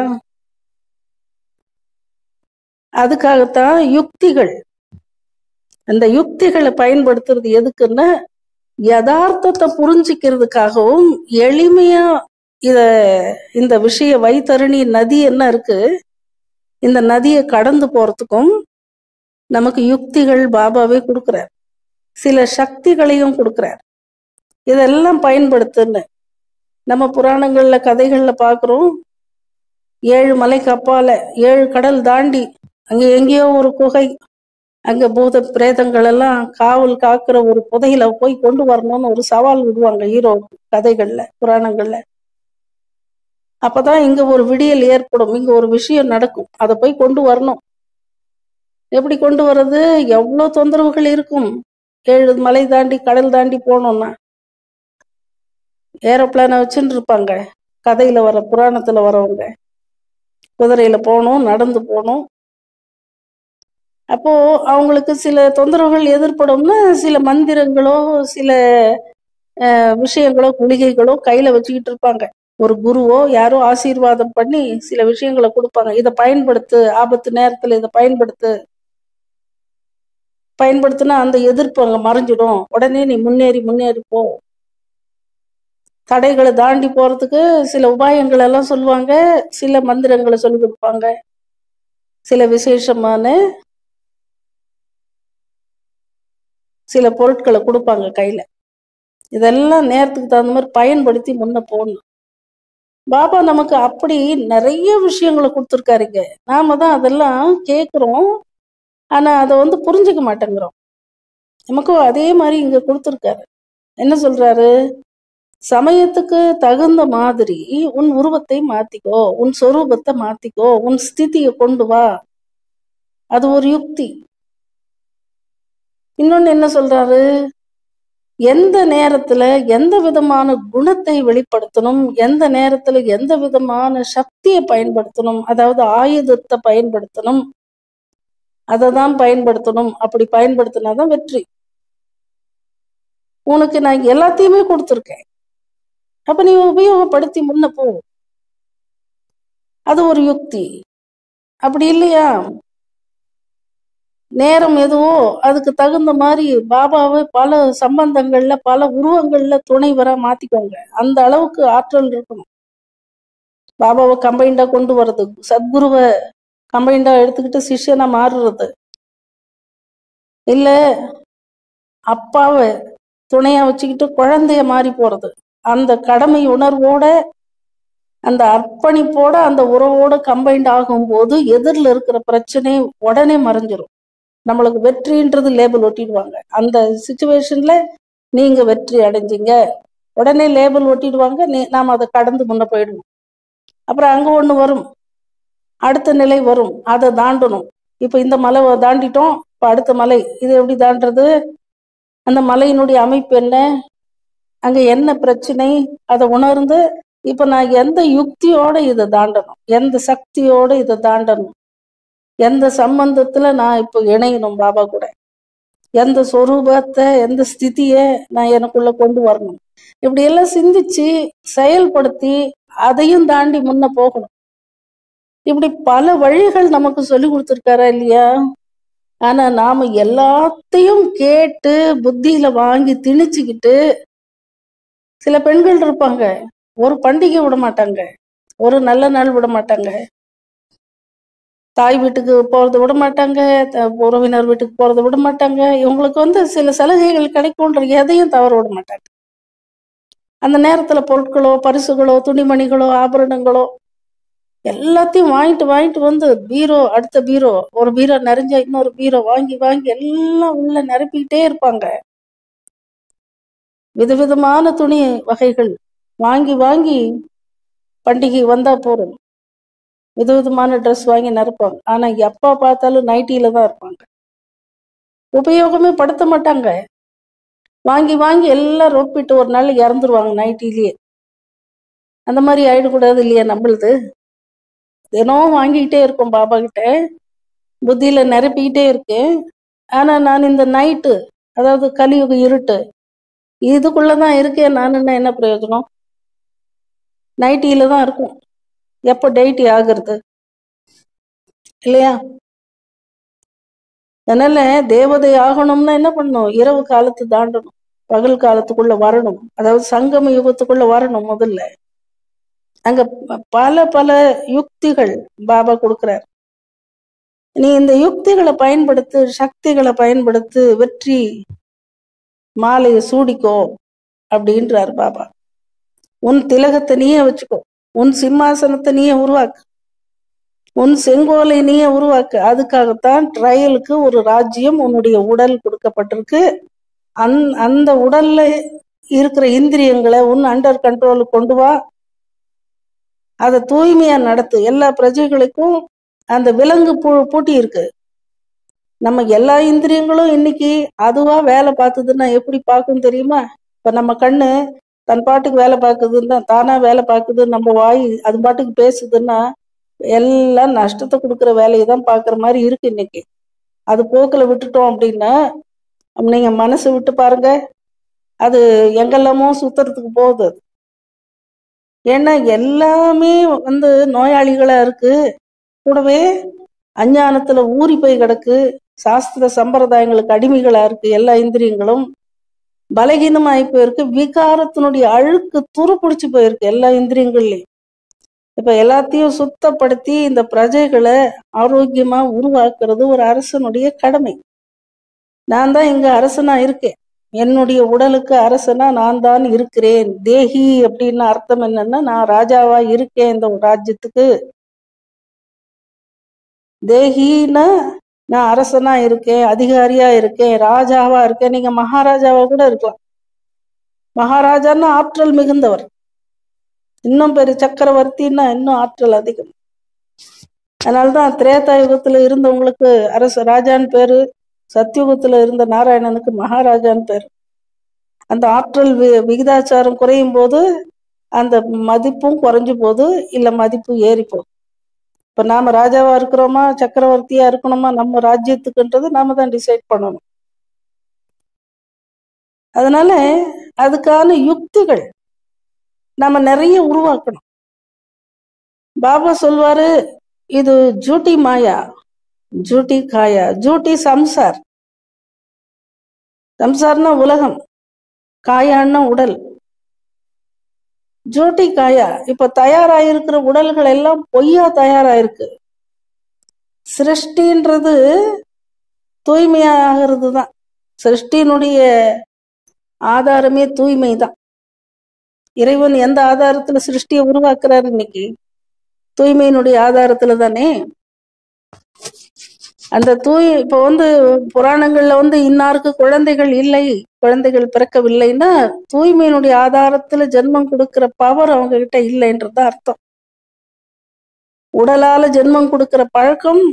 அதுக்காகத்தான் யுக்திகள் அந்த யுக்திகளை பயன்படுத்துறது எதுக்குன்னா யதார்த்தத்தை புரிஞ்சுக்கிறதுக்காகவும் எளிமையா இத இந்த விஷய வைத்தரணி நதி என்ன இருக்கு இந்த நதியை கடந்து போறதுக்கும் நமக்கு யுக்திகள் பாபாவே கொடுக்கிறார் சில சக்திகளையும் கொடுக்கிறார் இதெல்லாம் பயன்படுத்துன்னு நம்ம புராணங்கள்ல கதைகள்ல பாக்குறோம் ஏழு மலைக்கு அப்பால ஏழு கடல் தாண்டி அங்க எங்கேயோ ஒரு குகை அங்க பூத பிரேதங்கள் எல்லாம் காவல் காக்குற ஒரு புதையில போய் கொண்டு வரணும்னு ஒரு சவால் விடுவாங்க ஹீரோ கதைகள்ல புராணங்கள்ல அப்பதான் இங்க ஒரு விடியல் ஏற்படும் இங்க ஒரு விஷயம் நடக்கும் அதை போய் கொண்டு வரணும் எப்படி கொண்டு வர்றது எவ்வளவு தொந்தரவுகள் இருக்கும் ஏழு மலை தாண்டி கடல் தாண்டி போனோம்னா ஏரோப்ளானை வச்சுட்டு இருப்பாங்க கதையில வர புராணத்துல வரவங்க குதிரையில போகணும் நடந்து போகணும் அப்போ அவங்களுக்கு சில தொந்தரவுகள் எதிர்ப்படும்னா சில மந்திரங்களோ சில அஹ், விஷயங்களோ குளிகைகளோ கையில வச்சுக்கிட்டு இருப்பாங்க ஒரு குருவோ யாரோ ஆசீர்வாதம் பண்ணி சில விஷயங்களை கொடுப்பாங்க இதை பயன்படுத்து ஆபத்து நேரத்துல இதை பயன்படுத்து பயன்படுத்தினா அந்த எதிர்ப்பு அங்க மறைஞ்சிடும் உடனே நீ முன்னேறி முன்னேறி போ தடைகளை தாண்டி போறதுக்கு சில உபாயங்கள் எல்லாம் சொல்லுவாங்க சில மந்திரங்களை சொல்லி கொடுப்பாங்க சில விசேஷமான சில பொருட்களை கொடுப்பாங்க கையில இதெல்லாம் நேரத்துக்கு தகுந்த மாதிரி பயன்படுத்தி முன்ன போகணும் பாபா நமக்கு அப்படி நிறைய விஷயங்களை கொடுத்துருக்காருங்க நாம தான் அதெல்லாம் கேட்குறோம் ஆனா அதை வந்து புரிஞ்சுக்க மாட்டேங்கிறோம் நமக்கும் அதே மாதிரி இங்க கொடுத்துருக்காரு என்ன சொல்றாரு சமயத்துக்கு தகுந்த மாதிரி உன் உருவத்தை மாத்திக்கோ உன் சொரூபத்தை மாத்திக்கோ உன் ஸ்திதியை கொண்டு வா அது ஒரு யுக்தி இன்னொன்னு என்ன சொல்றாரு எந்த நேரத்துல எந்த விதமான குணத்தை வெளிப்படுத்தணும் எந்த நேரத்துல எந்த விதமான சக்தியை பயன்படுத்தணும் அதாவது ஆயுதத்தை பயன்படுத்தணும் அதை தான் பயன்படுத்தணும் அப்படி பயன்படுத்தினாதான் வெற்றி உனக்கு நான் எல்லாத்தையுமே கொடுத்துருக்கேன் அப்ப நீ உபயோகப்படுத்தி முன்ன போ அது ஒரு யுக்தி அப்படி இல்லையா நேரம் எதுவோ அதுக்கு தகுந்த மாதிரி பாபாவை பல சம்பந்தங்கள்ல பல உருவங்கள்ல துணைவரா மாத்திக்கோங்க அந்த அளவுக்கு ஆற்றல் இருக்கணும் பாபாவை கம்பைண்டா கொண்டு வர்றது சத்குருவை கம்பைண்டா எடுத்துக்கிட்டு சிஷ்யனா மாறுறது இல்ல அப்பாவை துணையா வச்சுக்கிட்டு குழந்தைய மாறி போறது அந்த கடமை உணர்வோட அந்த அர்ப்பணிப்போட அந்த உறவோட கம்பைண்ட் ஆகும்போது எதிரில் இருக்கிற பிரச்சனை உடனே மறைஞ்சிரும் நம்மளுக்கு வெற்றின்றது லேபிள் ஒட்டிடுவாங்க அந்த சுச்சுவேஷன்ல நீங்க வெற்றி அடைஞ்சீங்க உடனே லேபிள் ஒட்டிடுவாங்க நீ நாம் அதை கடந்து முன்ன போயிடுவோம் அப்புறம் அங்க ஒண்ணு வரும் அடுத்த நிலை வரும் அதை தாண்டணும் இப்ப இந்த மலை தாண்டிட்டோம் இப்ப அடுத்த மலை இது எப்படி தாண்டுறது அந்த மலையினுடைய அமைப்பு என்ன அங்க என்ன பிரச்சனை அதை உணர்ந்து இப்ப நான் எந்த யுக்தியோட இதை தாண்டணும் எந்த சக்தியோட இதை தாண்டணும் எந்த சம்பந்தத்துல நான் இப்போ இணையணும் பாபா கூட எந்த சொரூபத்தை எந்த ஸ்திதிய நான் எனக்குள்ள கொண்டு வரணும் இப்படி எல்லாம் சிந்திச்சு செயல்படுத்தி அதையும் தாண்டி முன்ன போகணும் இப்படி பல வழிகள் நமக்கு சொல்லி கொடுத்துருக்காரா இல்லையா ஆனா நாம எல்லாத்தையும் கேட்டு புத்தியில வாங்கி திணிச்சுக்கிட்டு சில பெண்கள் இருப்பாங்க ஒரு பண்டிகை விட மாட்டாங்க ஒரு நல்ல நாள் விட மாட்டாங்க தாய் வீட்டுக்கு போறது விட மாட்டாங்க த- உறவினர் வீட்டுக்கு போறது விட மாட்டாங்க இவங்களுக்கு வந்து சில சலுகைகள் கிடைக்கும்ன்ற எதையும் தவற விட மாட்டாங்க அந்த நேரத்துல பொருட்களோ பரிசுகளோ துணிமணிகளோ ஆபரணங்களோ எல்லாத்தையும் வாங்கிட்டு வாங்கிட்டு வந்து பீரோ அடுத்த பீரோ ஒரு பீரோ நிறைஞ்ச இன்னொரு பீரோ வாங்கி வாங்கி எல்லாம் உள்ள நிரப்பிக்கிட்டே இருப்பாங்க விதவிதமான துணி வகைகள் வாங்கி வாங்கி பண்டிகை வந்தா போறோம் விதவிதமான ட்ரெஸ் வாங்கி நிரப்பாங்க ஆனா எப்ப பார்த்தாலும் நைட்டியில தான் இருப்பாங்க உபயோகமே படுத்த மாட்டாங்க வாங்கி வாங்கி எல்லாம் ரொப்பிட்டு ஒரு நாள் இறந்துருவாங்க நைட்டிலேயே அந்த மாதிரி ஆயிடக்கூடாது இல்லையா நம்மளுது தினம் வாங்கிக்கிட்டே இருக்கோம் பாபா கிட்ட புத்தியில நிரப்பிக்கிட்டே இருக்கேன் ஆனா நான் இந்த நைட்டு அதாவது கலியுக இருட்டு இதுக்குள்ளதான் இருக்கேன் நான் என்ன என்ன பிரயோஜனம் நைட்டியில தான் இருக்கும் எப்போ டெய்ட்டி ஆகுறது இல்லையா அதனால தேவதை ஆகணும்னா என்ன பண்ணணும் இரவு காலத்து தாண்டணும் பகல் காலத்துக்குள்ள வரணும் அதாவது சங்கம யுகத்துக்குள்ள வரணும் முதல்ல அங்க ப- பல பல யுக்திகள் பாபா கொடுக்கிறார் நீ இந்த யுக்திகளை பயன்படுத்து சக்திகளை பயன்படுத்து வெற்றி மாலையை சூடிக்கோ அப்படின்றார் பாபா உன் திலகத்தை நீயே வச்சுக்கோ உன் சிம்மாசனத்தை நீயே உருவாக்கு உன் செங்கோலை நீயே உருவாக்கு அதுக்காகத்தான் ட்ரையலுக்கு ஒரு ராஜ்யம் உன்னுடைய உடல் கொடுக்கப்பட்டிருக்கு அந் அந்த உடல்ல இருக்கிற இந்திரியங்களை உன் அண்டர் கண்ட்ரோலுக்கு கொண்டு வா அதை தூய்மையா நடத்து எல்லா பிரஜைகளுக்கும் அந்த விலங்கு பூ பூட்டி இருக்கு நம்ம எல்லா இந்திரியங்களும் இன்னைக்கு அதுவா வேலை பார்த்ததுன்னா எப்படி பார்க்கும் தெரியுமா இப்ப நம்ம கண்ணு தன் பாட்டுக்கு வேலை பார்க்குதுன்னா தானா வேலை பார்க்குது நம்ம வாய் அது பாட்டுக்கு பேசுதுன்னா எல்லாம் நஷ்டத்தை கொடுக்குற வேலையை தான் பார்க்குற மாதிரி இருக்கு இன்னைக்கு அது போக்கில் விட்டுட்டோம் அப்படின்னா அப்ப நீங்க மனசை விட்டு பாருங்க அது எங்கெல்லாமோ சுத்துறதுக்கு போகுது அது. ஏன்னா எல்லாமே வந்து நோயாளிகளா இருக்கு கூடவே அஞ்ஞானத்துல ஊறி போய் கிடக்கு சாஸ்திர சம்பிரதாயங்களுக்கு அடிமைகளா இருக்கு எல்லா இந்திரியங்களும் பலகீனமாயி போயிருக்கு விகாரத்தினுடைய அழுக்கு துரு பிடிச்சு போயிருக்கு எல்லா இந்திரியங்கள்லயும் இப்ப எல்லாத்தையும் சுத்தப்படுத்தி இந்த பிரஜைகளை ஆரோக்கியமா உருவாக்குறது ஒரு அரசனுடைய கடமை நான் தான் இங்க அரசனா இருக்கேன் என்னுடைய உடலுக்கு அரசனா நான் தான் இருக்கிறேன் தேஹி அப்படின்னு அர்த்தம் என்னன்னா நான் ராஜாவா இருக்கேன் இந்த ராஜ்யத்துக்கு தேஹின்னா நான் அரசனா இருக்கேன் அதிகாரியா இருக்கேன் ராஜாவா இருக்கேன் நீங்க மகாராஜாவா கூட இருக்கலாம் மகாராஜான்னா ஆற்றல் மிகுந்தவர் இன்னும் பெரிய சக்கரவர்த்தின்னா இன்னும் ஆற்றல் அதிகம் அதனாலதான் திரேதா யுகத்துல இருந்தவங்களுக்கு அரச ராஜான்னு பேரு சத்தியுகத்துல இருந்த நாராயணனுக்கு மகாராஜான்னு பேரு அந்த ஆற்றல் வி- விகிதாச்சாரம் குறையும் போது அந்த மதிப்பும் குறைஞ்சு போகுது இல்ல மதிப்பு ஏறி போகுது இப்ப நாம ராஜாவா இருக்கிறோமா சக்கரவர்த்தியா இருக்கணுமா நம்ம ராஜ்யத்துக்குன்றது நாம தான் டிசைட் பண்ணணும் அதனால அதுக்கான யுக்திகள் நம்ம நிறைய உருவாக்கணும் பாபா சொல்வாரு இது ஜூட்டி மாயா ஜூட்டி காயா ஜூட்டி சம்சார் சம்சார்னா உலகம் காயான்னா உடல் ஜோட்டி காயா இப்ப தயாராயிருக்கிற உடல்கள் எல்லாம் பொய்யா தயாராயிருக்கு சிருஷ்டின்றது தூய்மையாகிறது தான் சிருஷ்டியினுடைய ஆதாரமே தூய்மை தான் இறைவன் எந்த ஆதாரத்துல சிருஷ்டியை உருவாக்குறாரு இன்னைக்கு தூய்மையினுடைய ஆதாரத்துல தானே அந்த தூய் இப்ப வந்து புராணங்கள்ல வந்து இன்னாருக்கு குழந்தைகள் இல்லை குழந்தைகள் பிறக்கவில்லைன்னா தூய்மையினுடைய ஆதாரத்துல ஜென்மம் கொடுக்கிற பவர் அவங்க கிட்ட இல்லைன்றதுதான் அர்த்தம் உடலால ஜென்மம் கொடுக்கிற பழக்கம்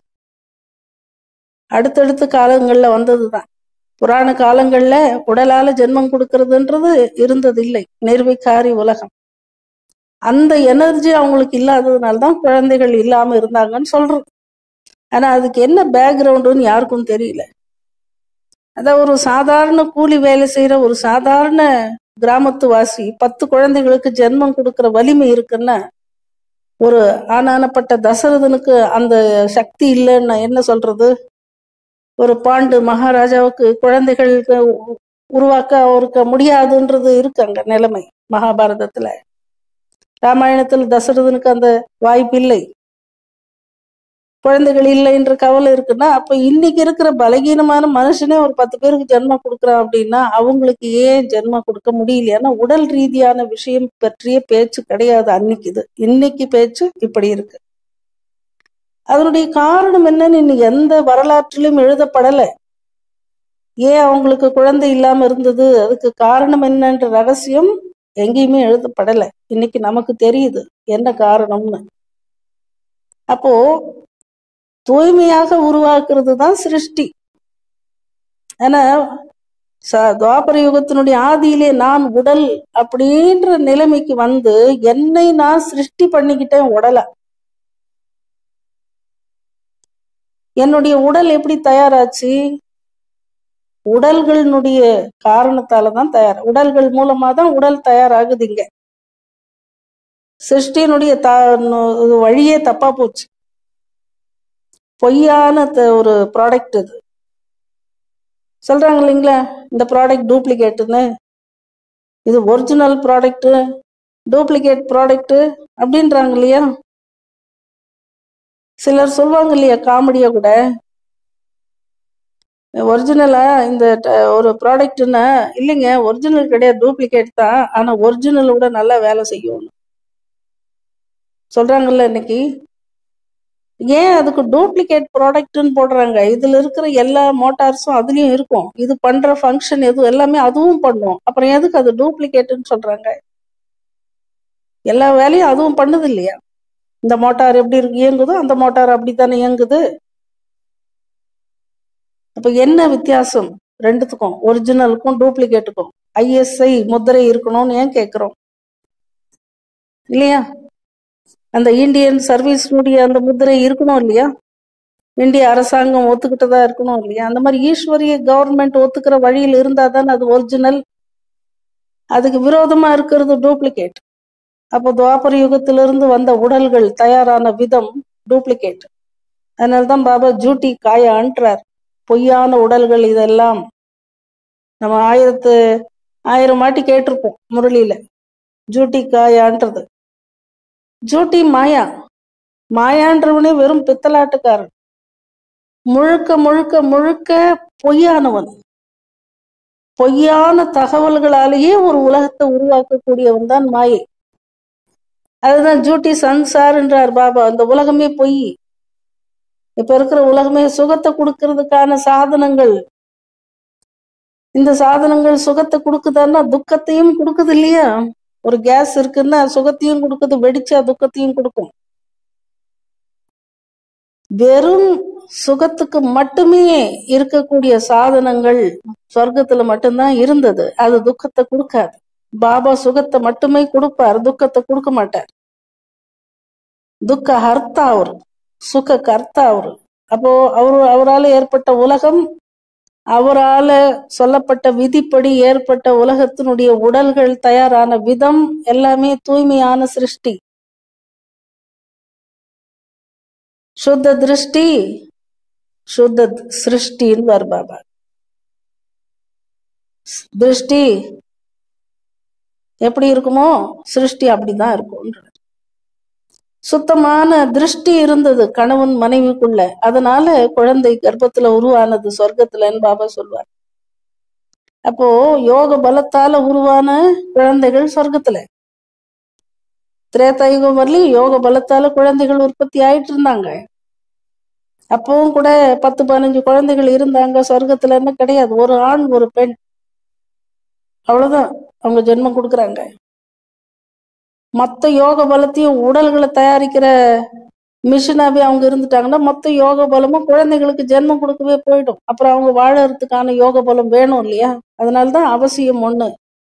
அடுத்தடுத்த காலங்கள்ல வந்ததுதான் புராண காலங்கள்ல உடலால ஜென்மம் கொடுக்கறதுன்றது இருந்தது இல்லை நிர்விகாரி உலகம் அந்த எனர்ஜி அவங்களுக்கு இல்லாததுனால தான் குழந்தைகள் இல்லாம இருந்தாங்கன்னு சொல்றது ஆனா அதுக்கு என்ன பேக்ரவுண்டுன்னு யாருக்கும் தெரியல அதான் ஒரு சாதாரண கூலி வேலை செய்யற ஒரு சாதாரண கிராமத்து வாசி பத்து குழந்தைகளுக்கு ஜென்மம் கொடுக்கிற வலிமை இருக்குன்னா ஒரு ஆனானப்பட்ட தசரதனுக்கு அந்த சக்தி இல்லைன்னு என்ன சொல்றது ஒரு பாண்டு மகாராஜாவுக்கு குழந்தைகளுக்கு உ- உருவாக்க அவருக்கு முடியாதுன்றது இருக்கு அங்க நிலைமை மகாபாரதத்துல ராமாயணத்தில் தசரதனுக்கு அந்த வாய்ப்பு இல்லை குழந்தைகள் இல்லைன்ற கவலை இருக்குன்னா அப்ப இன்னைக்கு இருக்கிற பலகீனமான மனுஷனே ஒரு பத்து பேருக்கு ஜென்மம் கொடுக்குறான் அப்படின்னா அவங்களுக்கு ஏன் ஜென்மம் கொடுக்க முடியல ஏன்னா உடல் ரீதியான விஷயம் பற்றிய பேச்சு கிடையாது அன்னைக்கு இது இன்னைக்கு பேச்சு இப்படி இருக்கு அதனுடைய காரணம் என்னன்னு இன்னும் எந்த வரலாற்றிலும் எழுதப்படலை ஏன் அவங்களுக்கு குழந்தை இல்லாம இருந்தது அதுக்கு காரணம் என்னன்ற ரகசியம் எங்கேயுமே எழுதப்படலை இன்னைக்கு நமக்கு தெரியுது என்ன காரணம்னு அப்போ தூய்மையாக உருவாக்குறது தான் சிருஷ்டி ஆனா ச- துவாபர யுகத்தினுடைய ஆதியிலே நான் உடல் அப்படின்ற நிலைமைக்கு வந்து என்னை நான் சிருஷ்டி பண்ணிக்கிட்டேன் உடலை என்னுடைய உடல் எப்படி தயாராச்சு உடல்களினுடைய காரணத்தால தான் தயார் உடல்கள் மூலமா தான் உடல் தயாராகுது இங்க சிருஷ்டியினுடைய த நு- வழியே தப்பா போச்சு பொய்யான த- ஒரு ப்ராடக்ட் இது சொல்றாங்க இல்லைங்களா இந்த ப்ராடக்ட் டூப்ளிகேட்டுன்னு இது ஒரிஜினல் ப்ராடக்ட் டூப்ளிகேட் ப்ராடக்ட் அப்படின்றாங்க இல்லையா சிலர் சொல்லுவாங்க இல்லையா காமெடியா கூட ஒரிஜினலா இந்த ட- ஒரு ப்ராடக்ட்னா இல்லைங்க ஒரிஜினல் கிடையாது டூப்ளிகேட் தான் ஆனா ஒரிஜினல் விட நல்லா வேலை செய்யும் சொல்றாங்கல்ல இன்னைக்கு ஏன் அதுக்கு டூப்ளிகேட் ப்ராடக்ட்னு போடுறாங்க இதுல இருக்கிற எல்லா மோட்டார்ஸும் அதுலயும் இருக்கும் இது பண்ற ஃபங்க்ஷன் எதுவும் எல்லாமே அதுவும் பண்ணும் அப்புறம் எதுக்கு அது டூப்ளிகேட்னு சொல்றாங்க எல்லா வேலையும் அதுவும் பண்ணுது இல்லையா இந்த மோட்டார் எப்படி இருக்கு இயங்குதோ அந்த மோட்டார் அப்படித்தானே இயங்குது அப்ப என்ன வித்தியாசம் ரெண்டுத்துக்கும் ஒரிஜினலுக்கும் டூப்ளிகேட்டுக்கும் ஐஎஸ்ஐ முத்திரை இருக்கணும்னு ஏன் கேக்குறோம் இல்லையா அந்த இந்தியன் சர்வீஸ்னுடைய அந்த முத்திரை இருக்கணும் இல்லையா இந்திய அரசாங்கம் ஒத்துக்கிட்டதா இருக்கணும் இல்லையா அந்த மாதிரி ஈஸ்வரிய கவர்மெண்ட் ஒத்துக்கிற வழியில் இருந்தா தானே அது ஒரிஜினல் அதுக்கு விரோதமா இருக்கிறது டூப்ளிகேட் அப்போ துவாபர யுகத்திலிருந்து வந்த உடல்கள் தயாரான விதம் டூப்ளிகேட் அதனால்தான் பாபா ஜூட்டி காயான்றார் பொய்யான உடல்கள் இதெல்லாம் நம்ம ஆயிரத்து ஆயிரம் வாட்டி கேட்டிருப்போம் முரளியில ஜூட்டி காயான்றது ஜூட்டி மாயா மாயான்றவனே வெறும் பித்தலாட்டுக்காரன் முழுக்க முழுக்க முழுக்க பொய்யானவன் பொய்யான தகவல்களாலேயே ஒரு உலகத்தை உருவாக்கக்கூடியவன் தான் மாயை அதுதான் ஜூட்டி சன்சார் என்றார் பாபா அந்த உலகமே பொய் இப்ப இருக்கிற உலகமே சுகத்தை கொடுக்கறதுக்கான சாதனங்கள் இந்த சாதனங்கள் சுகத்தை கொடுக்குதான்னா துக்கத்தையும் கொடுக்குது இல்லையா ஒரு கேஸ் இருக்குன்னா சுகத்தையும் கொடுக்குது வெடிச்சா துக்கத்தையும் கொடுக்கும் வெறும் சுகத்துக்கு மட்டுமே இருக்கக்கூடிய சாதனங்கள் சொர்க்கத்துல மட்டும்தான் இருந்தது அது துக்கத்தை கொடுக்காது பாபா சுகத்தை மட்டுமே கொடுப்பார் துக்கத்தை கொடுக்க மாட்டார் துக்க ஹர்த்தா அவரு சுக கர்த்தா அவரு அப்போ அவரு அவரால் ஏற்பட்ட உலகம் அவரால சொல்லப்பட்ட விதிப்படி ஏற்பட்ட உலகத்தினுடைய உடல்கள் தயாரான விதம் எல்லாமே தூய்மையான சிருஷ்டி சுத்த திருஷ்டி சுத்த சிருஷ்டின்னு வர் பாபா திருஷ்டி எப்படி இருக்குமோ சிருஷ்டி அப்படிதான் இருக்கும் சுத்தமான திருஷ்டி இருந்தது கணவன் மனைவிக்குள்ள அதனால குழந்தை கர்ப்பத்துல உருவானது சொர்க்கத்துலன்னு பாபா சொல்வார் அப்போ யோக பலத்தால உருவான குழந்தைகள் சொர்க்கத்துல திரேதாயுகம் வரலையும் யோக பலத்தால குழந்தைகள் உற்பத்தி ஆயிட்டு இருந்தாங்க அப்பவும் கூட பத்து பதினஞ்சு குழந்தைகள் இருந்தாங்க சொர்க்கத்துலன்னு கிடையாது ஒரு ஆண் ஒரு பெண் அவ்வளவுதான் அவங்க ஜென்மம் கொடுக்குறாங்க மொத்த யோக பலத்தையும் உடல்களை தயாரிக்கிற மிஷினாவே அவங்க இருந்துட்டாங்கன்னா மொத்த யோக பலமும் குழந்தைகளுக்கு ஜென்மம் கொடுக்கவே போயிடும் அப்புறம் அவங்க வாழறதுக்கான யோக பலம் வேணும் இல்லையா அதனாலதான் அவசியம் ஒண்ணு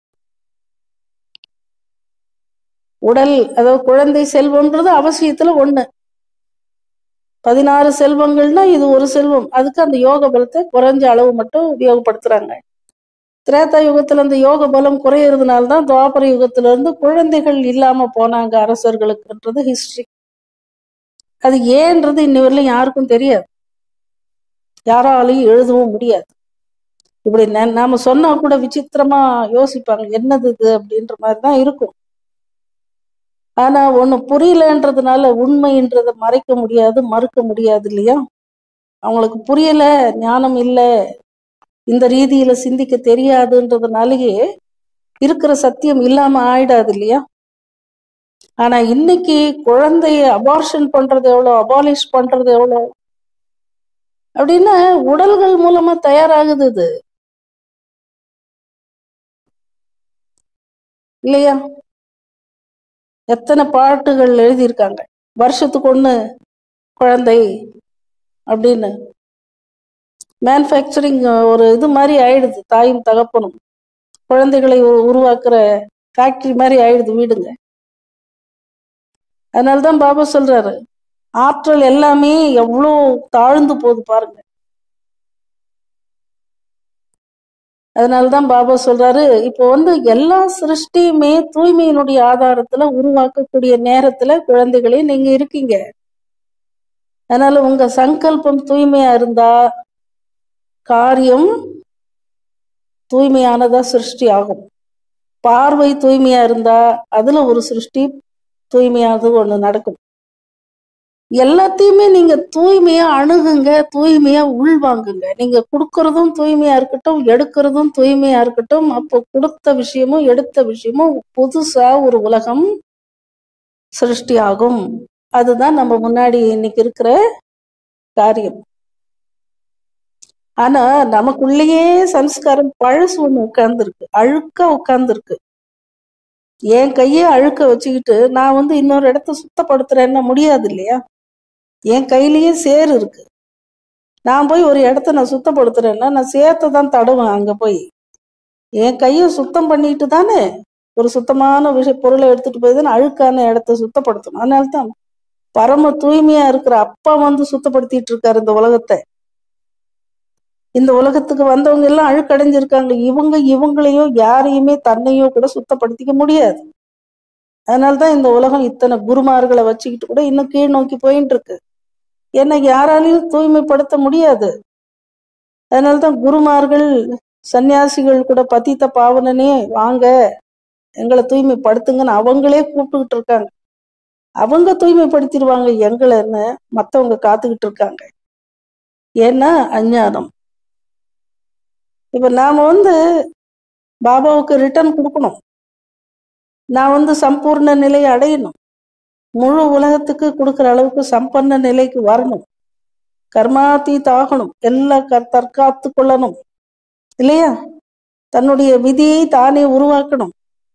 உடல் அதாவது குழந்தை செல்வம்ன்றது அவசியத்துல ஒண்ணு பதினாறு செல்வங்கள்னா இது ஒரு செல்வம் அதுக்கு அந்த யோக பலத்தை குறைஞ்ச அளவு மட்டும் உபயோகப்படுத்துறாங்க திரேதா யுகத்துல அந்த யோக பலம் குறையறதுனால தான் துவாபர யுகத்துல இருந்து குழந்தைகள் இல்லாம போனாங்க அரசர்களுக்குன்றது ஹிஸ்டரி அது ஏன்றது இன்னி வரலையும் யாருக்கும் தெரியாது யாராலையும் எழுதவும் முடியாது இப்படி நா- நாம சொன்னா கூட விசித்திரமா யோசிப்பாங்க என்னது இது அப்படின்ற மாதிரி தான் இருக்கும் ஆனா ஒண்ணு புரியலன்றதுனால உண்மைன்றதை மறைக்க முடியாது மறுக்க முடியாது இல்லையா அவங்களுக்கு புரியல ஞானம் இல்ல இந்த ரீதியில சிந்திக்க தெரியாதுன்றதுனாலயே இருக்கிற சத்தியம் இல்லாம ஆயிடாது இல்லையா ஆனா இன்னைக்கு குழந்தைய அபார்ஷன் பண்றது எவ்வளோ அபாலிஷ் பண்றது எவ்வளோ அப்படின்னா உடல்கள் மூலமா தயாராகுது இது இல்லையா எத்தனை பாட்டுகள் எழுதியிருக்காங்க வருஷத்துக்கு ஒண்ணு குழந்தை அப்படின்னு மேனுஃபேக்சரிங் ஒரு இது மாதிரி ஆயிடுது தாயும் தகப்பனும் குழந்தைகளை உ- உருவாக்குற ஃபேக்டரி மாதிரி ஆயிடுது வீடுங்க அதனாலதான் பாபா சொல்றாரு ஆற்றல் எல்லாமே எவ்வளோ தாழ்ந்து போகுது பாருங்க அதனாலதான் பாபா சொல்றாரு இப்போ வந்து எல்லா சிருஷ்டியுமே தூய்மையினுடைய ஆதாரத்துல உருவாக்கக்கூடிய நேரத்துல குழந்தைகளே நீங்க இருக்கீங்க அதனால உங்க சங்கல்பம் தூய்மையா இருந்தா காரியம் தூய்மையானதா சிருஷ்டி ஆகும் பார்வை தூய்மையா இருந்தா அதுல ஒரு சிருஷ்டி தூய்மையானது ஒண்ணு நடக்கும் எல்லாத்தையுமே நீங்க தூய்மையா அணுகுங்க தூய்மையா உள்வாங்குங்க நீங்க கொடுக்கறதும் தூய்மையா இருக்கட்டும் எடுக்கிறதும் தூய்மையா இருக்கட்டும் அப்போ கொடுத்த விஷயமும் எடுத்த விஷயமும் புதுசா ஒரு உலகம் சிருஷ்டி ஆகும் அதுதான் நம்ம முன்னாடி இன்னைக்கு இருக்கிற காரியம் ஆனா நமக்குள்ளேயே சம்ஸ்காரம் பழசு ஒண்ணு உட்கார்ந்துருக்கு அழுக்கா உட்கார்ந்துருக்கு என் கையே அழுக்க வச்சுக்கிட்டு நான் வந்து இன்னொரு இடத்த சுத்தப்படுத்துறேன்னா முடியாது இல்லையா என் கையிலயே சேறு இருக்கு நான் போய் ஒரு இடத்த நான் சுத்தப்படுத்துறேன்னா நான் சேத்தை தான் தடுவேன் அங்க போய் என் கையை சுத்தம் பண்ணிட்டு தானே ஒரு சுத்தமான விஷய பொருளை எடுத்துட்டு போய் தானே அழுக்கான இடத்த சுத்தப்படுத்தணும் அதனால தான் பரம தூய்மையா இருக்கிற அப்பா வந்து சுத்தப்படுத்திட்டு இருக்காரு இந்த உலகத்தை இந்த உலகத்துக்கு வந்தவங்க எல்லாம் அழுக்கடைஞ்சிருக்காங்க இவங்க இவங்களையோ யாரையுமே தன்னையோ கூட சுத்தப்படுத்திக்க முடியாது அதனாலதான் இந்த உலகம் இத்தனை குருமார்களை வச்சுக்கிட்டு கூட இன்னும் கீழ் நோக்கி போயிட்டு இருக்கு ஏன்னா யாராலையும் தூய்மைப்படுத்த முடியாது அதனாலதான் குருமார்கள் சன்னியாசிகள் கூட பதித்த பாவனனே வாங்க எங்களை தூய்மைப்படுத்துங்கன்னு அவங்களே கூப்பிட்டுக்கிட்டு இருக்காங்க அவங்க தூய்மைப்படுத்திடுவாங்க எங்களைன்னு மத்தவங்க காத்துக்கிட்டு இருக்காங்க ஏன்னா அஞ்ஞானம் இப்ப நாம வந்து பாபாவுக்கு ரிட்டர்ன் கொடுக்கணும் நான் வந்து சம்பூர்ண நிலையை அடையணும் முழு உலகத்துக்கு கொடுக்குற அளவுக்கு சம்பன்ன நிலைக்கு வரணும் கர்மாத்தீத் ஆகணும் எல்லாம் க- தற்காத்து கொள்ளணும் இல்லையா தன்னுடைய விதியை தானே உருவாக்கணும்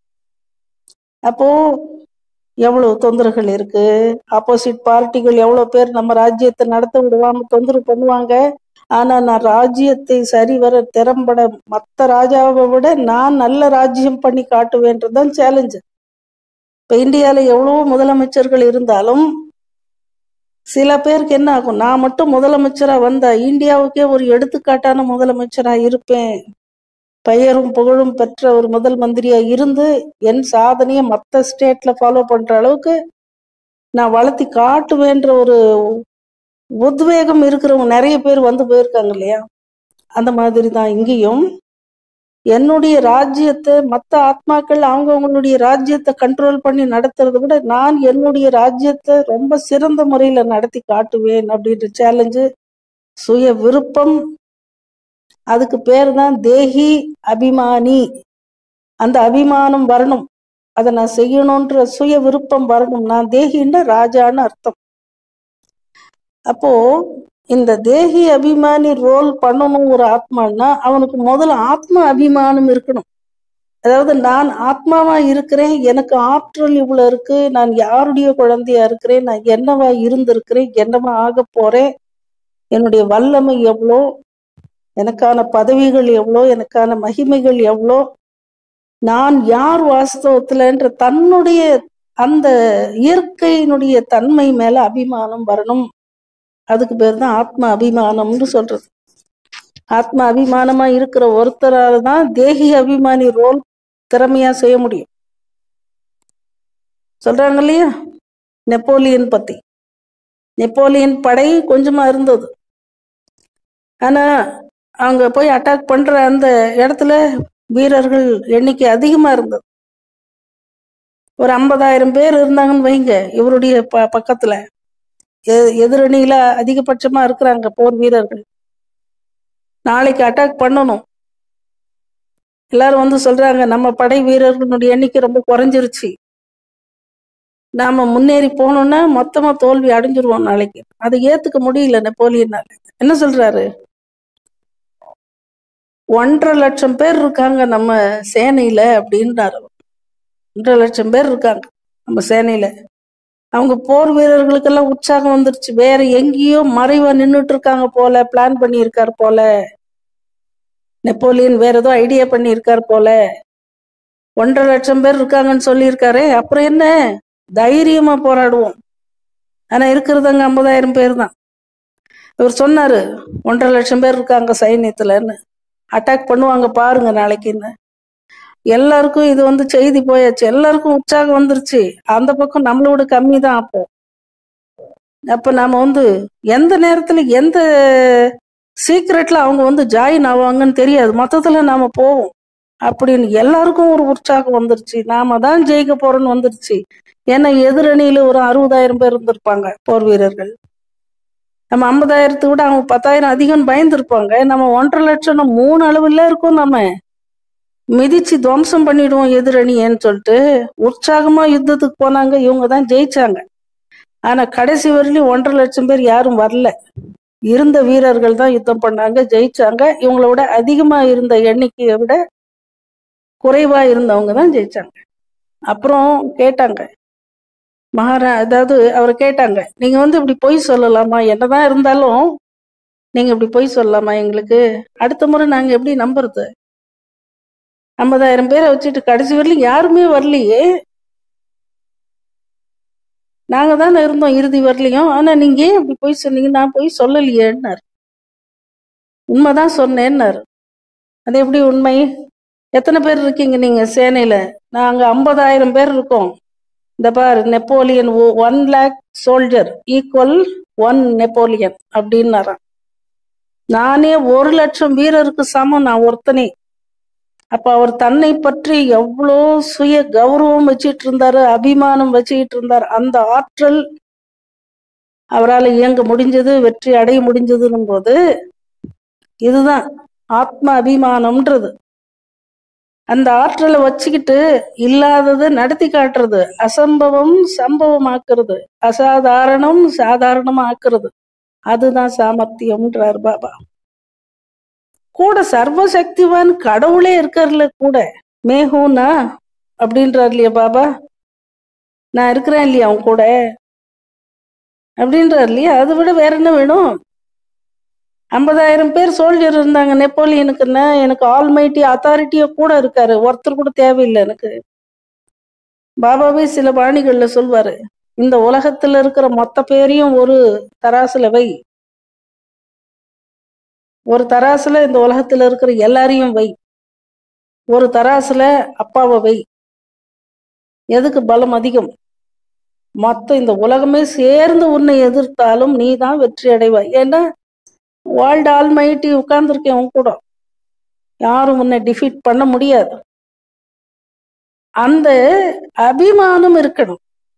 அப்போ எவ்வளவு தொந்தரவுகள் இருக்கு ஆப்போசிட் பார்ட்டிகள் எவ்வளவு பேர் நம்ம ராஜ்யத்தை நடத்த விடுவாம தொந்தரவு பண்ணுவாங்க ஆனா நான் ராஜ்யத்தை சரிவர திறம்பட மத்த ராஜாவை விட நான் நல்ல ராஜ்யம் பண்ணி காட்டுவேன்றதுதான் சேலஞ்சு இப்ப இந்தியால எவ்வளவோ முதலமைச்சர்கள் இருந்தாலும் சில பேருக்கு என்ன ஆகும் நான் மட்டும் முதலமைச்சரா வந்தா இந்தியாவுக்கே ஒரு எடுத்துக்காட்டான முதலமைச்சரா இருப்பேன் பெயரும் புகழும் பெற்ற ஒரு முதல் மந்திரியா இருந்து என் சாதனையை மத்த ஸ்டேட்ல ஃபாலோ பண்ற அளவுக்கு நான் வளர்த்தி காட்டுவேன்ற ஒரு உத்வேகம் இருக்கிறவங்க நிறைய பேர் வந்து போயிருக்காங்க இல்லையா அந்த மாதிரி தான் இங்கேயும் என்னுடைய ராஜ்யத்தை மத்த ஆத்மாக்கள் அவங்கவங்களுடைய ராஜ்யத்தை கண்ட்ரோல் பண்ணி நடத்துறதை விட நான் என்னுடைய ராஜ்யத்தை ரொம்ப சிறந்த முறையில நடத்தி காட்டுவேன் அப்படின்ற சேலஞ்சு சுய விருப்பம் அதுக்கு பேர் தான் தேகி அபிமானி அந்த அபிமானம் வரணும் அதை நான் செய்யணும்ன்ற சுய விருப்பம் வரணும் நான் தேகின்னா ராஜான்னு அர்த்தம் அப்போ இந்த தேகி அபிமானி ரோல் பண்ணணும் ஒரு ஆத்மான்னா அவனுக்கு முதல்ல ஆத்ம அபிமானம் இருக்கணும் அதாவது நான் ஆத்மாவா இருக்கிறேன் எனக்கு ஆற்றல் இவ்வளவு இருக்கு நான் யாருடைய குழந்தையா இருக்கிறேன் நான் என்னவா இருந்திருக்கிறேன் என்னவா ஆக போறேன் என்னுடைய வல்லமை எவ்வளோ எனக்கான பதவிகள் எவ்வளோ எனக்கான மகிமைகள் எவ்வளோ நான் யார் வாஸ்தவத்துலன்ற தன்னுடைய அந்த இயற்கையினுடைய தன்மை மேல அபிமானம் வரணும் அதுக்கு பேர் தான் ஆத்ம அபிமானம்னு சொல்றது ஆத்ம அபிமானமா இருக்கிற ஒருத்தரால தான் தேகி அபிமானி ரோல் திறமையா செய்ய முடியும் சொல்றாங்க இல்லையா நெப்போலியன் பத்தி நெப்போலியன் படை கொஞ்சமா இருந்தது ஆனா அங்க போய் அட்டாக் பண்ற அந்த இடத்துல வீரர்கள் எண்ணிக்கை அதிகமா இருந்தது ஒரு ஐம்பதாயிரம் பேர் இருந்தாங்கன்னு வைங்க இவருடைய ப பக்கத்துல எ- எதிரணியில அதிகபட்சமா இருக்கிறாங்க போர் வீரர்கள் நாளைக்கு அட்டாக் பண்ணணும் எல்லாரும் வந்து சொல்றாங்க நம்ம படை வீரர்களுடைய எண்ணிக்கை ரொம்ப குறைஞ்சிருச்சு நாம முன்னேறி போனோம்னா மொத்தமா தோல்வி அடைஞ்சிருவோம் நாளைக்கு அதை ஏத்துக்க முடியல நெப்போலியனால என்ன சொல்றாரு ஒன்றரை லட்சம் பேர் இருக்காங்க நம்ம சேனையில அப்படின்றாரு ஒன்றரை லட்சம் பேர் இருக்காங்க நம்ம சேனையில அவங்க போர் வீரர்களுக்கெல்லாம் உற்சாகம் வந்துருச்சு வேற எங்கேயோ மறைவா நின்னுட்டு இருக்காங்க போல பிளான் பண்ணியிருக்கார் போல நெப்போலியன் வேற ஏதோ ஐடியா பண்ணியிருக்கார் போல ஒன்றரை லட்சம் பேர் இருக்காங்கன்னு சொல்லியிருக்காரே அப்புறம் என்ன தைரியமா போராடுவோம் ஆனா இருக்கிறது அங்க ஐம்பதாயிரம் பேர் தான் இவர் சொன்னாரு ஒன்றரை லட்சம் பேர் இருக்காங்க சைன்யத்துலன்னு அட்டாக் பண்ணுவாங்க பாருங்க நாளைக்குன்னு எல்லாருக்கும் இது வந்து செய்தி போயாச்சு எல்லாருக்கும் உற்சாகம் வந்துருச்சு அந்த பக்கம் நம்மளோட கம்மி தான் அப்போ அப்ப நாம வந்து எந்த நேரத்துல எந்த சீக்ரெட்ல அவங்க வந்து ஜாயின் ஆவாங்கன்னு தெரியாது மொத்தத்துல நாம போவோம் அப்படின்னு எல்லாருக்கும் ஒரு உற்சாகம் வந்துருச்சு நாம தான் ஜெயிக்க போறோம்னு வந்துருச்சு ஏன்னா எதிரணியில ஒரு அறுபதாயிரம் பேர் இருந்திருப்பாங்க போர் வீரர்கள் நம்ம ஐம்பதாயிரத்தை விட அவங்க பத்தாயிரம் அதிகம் பயந்துருப்பாங்க நம்ம ஒன்றரை லட்சம் மூணு அளவுல இருக்கோம் நம்ம மிதிச்சு துவம்சம் பண்ணிடுவோம் எதிரணியன்னு சொல்லிட்டு உற்சாகமா யுத்தத்துக்கு போனாங்க இவங்க தான் ஜெயிச்சாங்க ஆனா கடைசி வரையிலும் ஒன்றரை லட்சம் பேர் யாரும் வரல இருந்த வீரர்கள் தான் யுத்தம் பண்ணாங்க ஜெயிச்சாங்க இவங்கள விட அதிகமா இருந்த எண்ணிக்கையை விட குறைவா இருந்தவங்க தான் ஜெயிச்சாங்க அப்புறம் கேட்டாங்க மகாரா அதாவது அவரை கேட்டாங்க நீங்க வந்து இப்படி பொய் சொல்லலாமா என்னதான் இருந்தாலும் நீங்க இப்படி பொய் சொல்லலாமா எங்களுக்கு அடுத்த முறை நாங்க எப்படி நம்புறது ஐம்பதாயிரம் பேரை வச்சுட்டு கடைசி வரையிலும் யாருமே வரலையே நாங்க தானே இருந்தோம் இறுதி வரலையும் ஆனா நீங்க ஏன் இப்படி பொய் சொன்னீங்க நான் பொய் சொல்லலையேன்னாரு உண்மைதான் சொன்னேன்னாரு அது எப்படி உண்மை எத்தனை பேர் இருக்கீங்க நீங்க சேனையில நாங்க ஐம்பதாயிரம் பேர் இருக்கோம் இந்த பார் Napoleon one lakh soldier equal one Napoleon அப்படின்னாராம் நானே ஒரு லட்சம் வீரருக்கு சமம் நான் ஒருத்தனே அப்ப அவர் தன்னை பற்றி எவ்வளோ சுய கௌரவம் வச்சிட்டு இருந்தாரு அபிமானம் வச்சுக்கிட்டு இருந்தார் அந்த ஆற்றல் அவரால் இயங்க முடிஞ்சது வெற்றி அடைய முடிஞ்சதுன்னும் போது இதுதான் ஆத்ம அபிமானம்ன்றது அந்த ஆற்றலை வச்சுக்கிட்டு இல்லாததை நடத்தி காட்டுறது அசம்பவம் சம்பவமாக்குறது அசாதாரணம் சாதாரணமாக்குறது அதுதான் சாமர்த்தியம்ன்றார் பாபா கூட சர்வசக்திவான் கடவுளே இருக்கார்ல கூட மேகூனா அப்படின்றார் இல்லையா பாபா நான் இருக்கிறேன் இல்லையா அவன் கூட அப்படின்றார் இல்லையா அதை விட வேற என்ன வேணும் ஐம்பதாயிரம் பேர் சோல்ஜர் இருந்தாங்க நெப்போலியனுக்குன்னா எனக்கு ஆல்மைட்டி அத்தாரிட்டியோ கூட இருக்காரு ஒருத்தர் கூட தேவையில்லை எனக்கு பாபாவே சில பாணிகள்ல சொல்வாரு இந்த உலகத்துல இருக்கிற மொத்த பேரையும் ஒரு தராசுல வை ஒரு தராசுல இந்த உலகத்துல இருக்கிற எல்லாரையும் வை ஒரு தராசுல அப்பாவை வை எதுக்கு பலம் அதிகம் மொத்த இந்த உலகமே சேர்ந்து உன்னை எதிர்த்தாலும் நீ தான் வெற்றி அடைவாய் ஏன்னா வேர்ல்டு ஆல்மைட்டி உட்கார்ந்துருக்கேன் உன் கூட யாரும் உன்னை டிஃபீட் பண்ண முடியாது அந்த அபிமானம் இருக்கணும்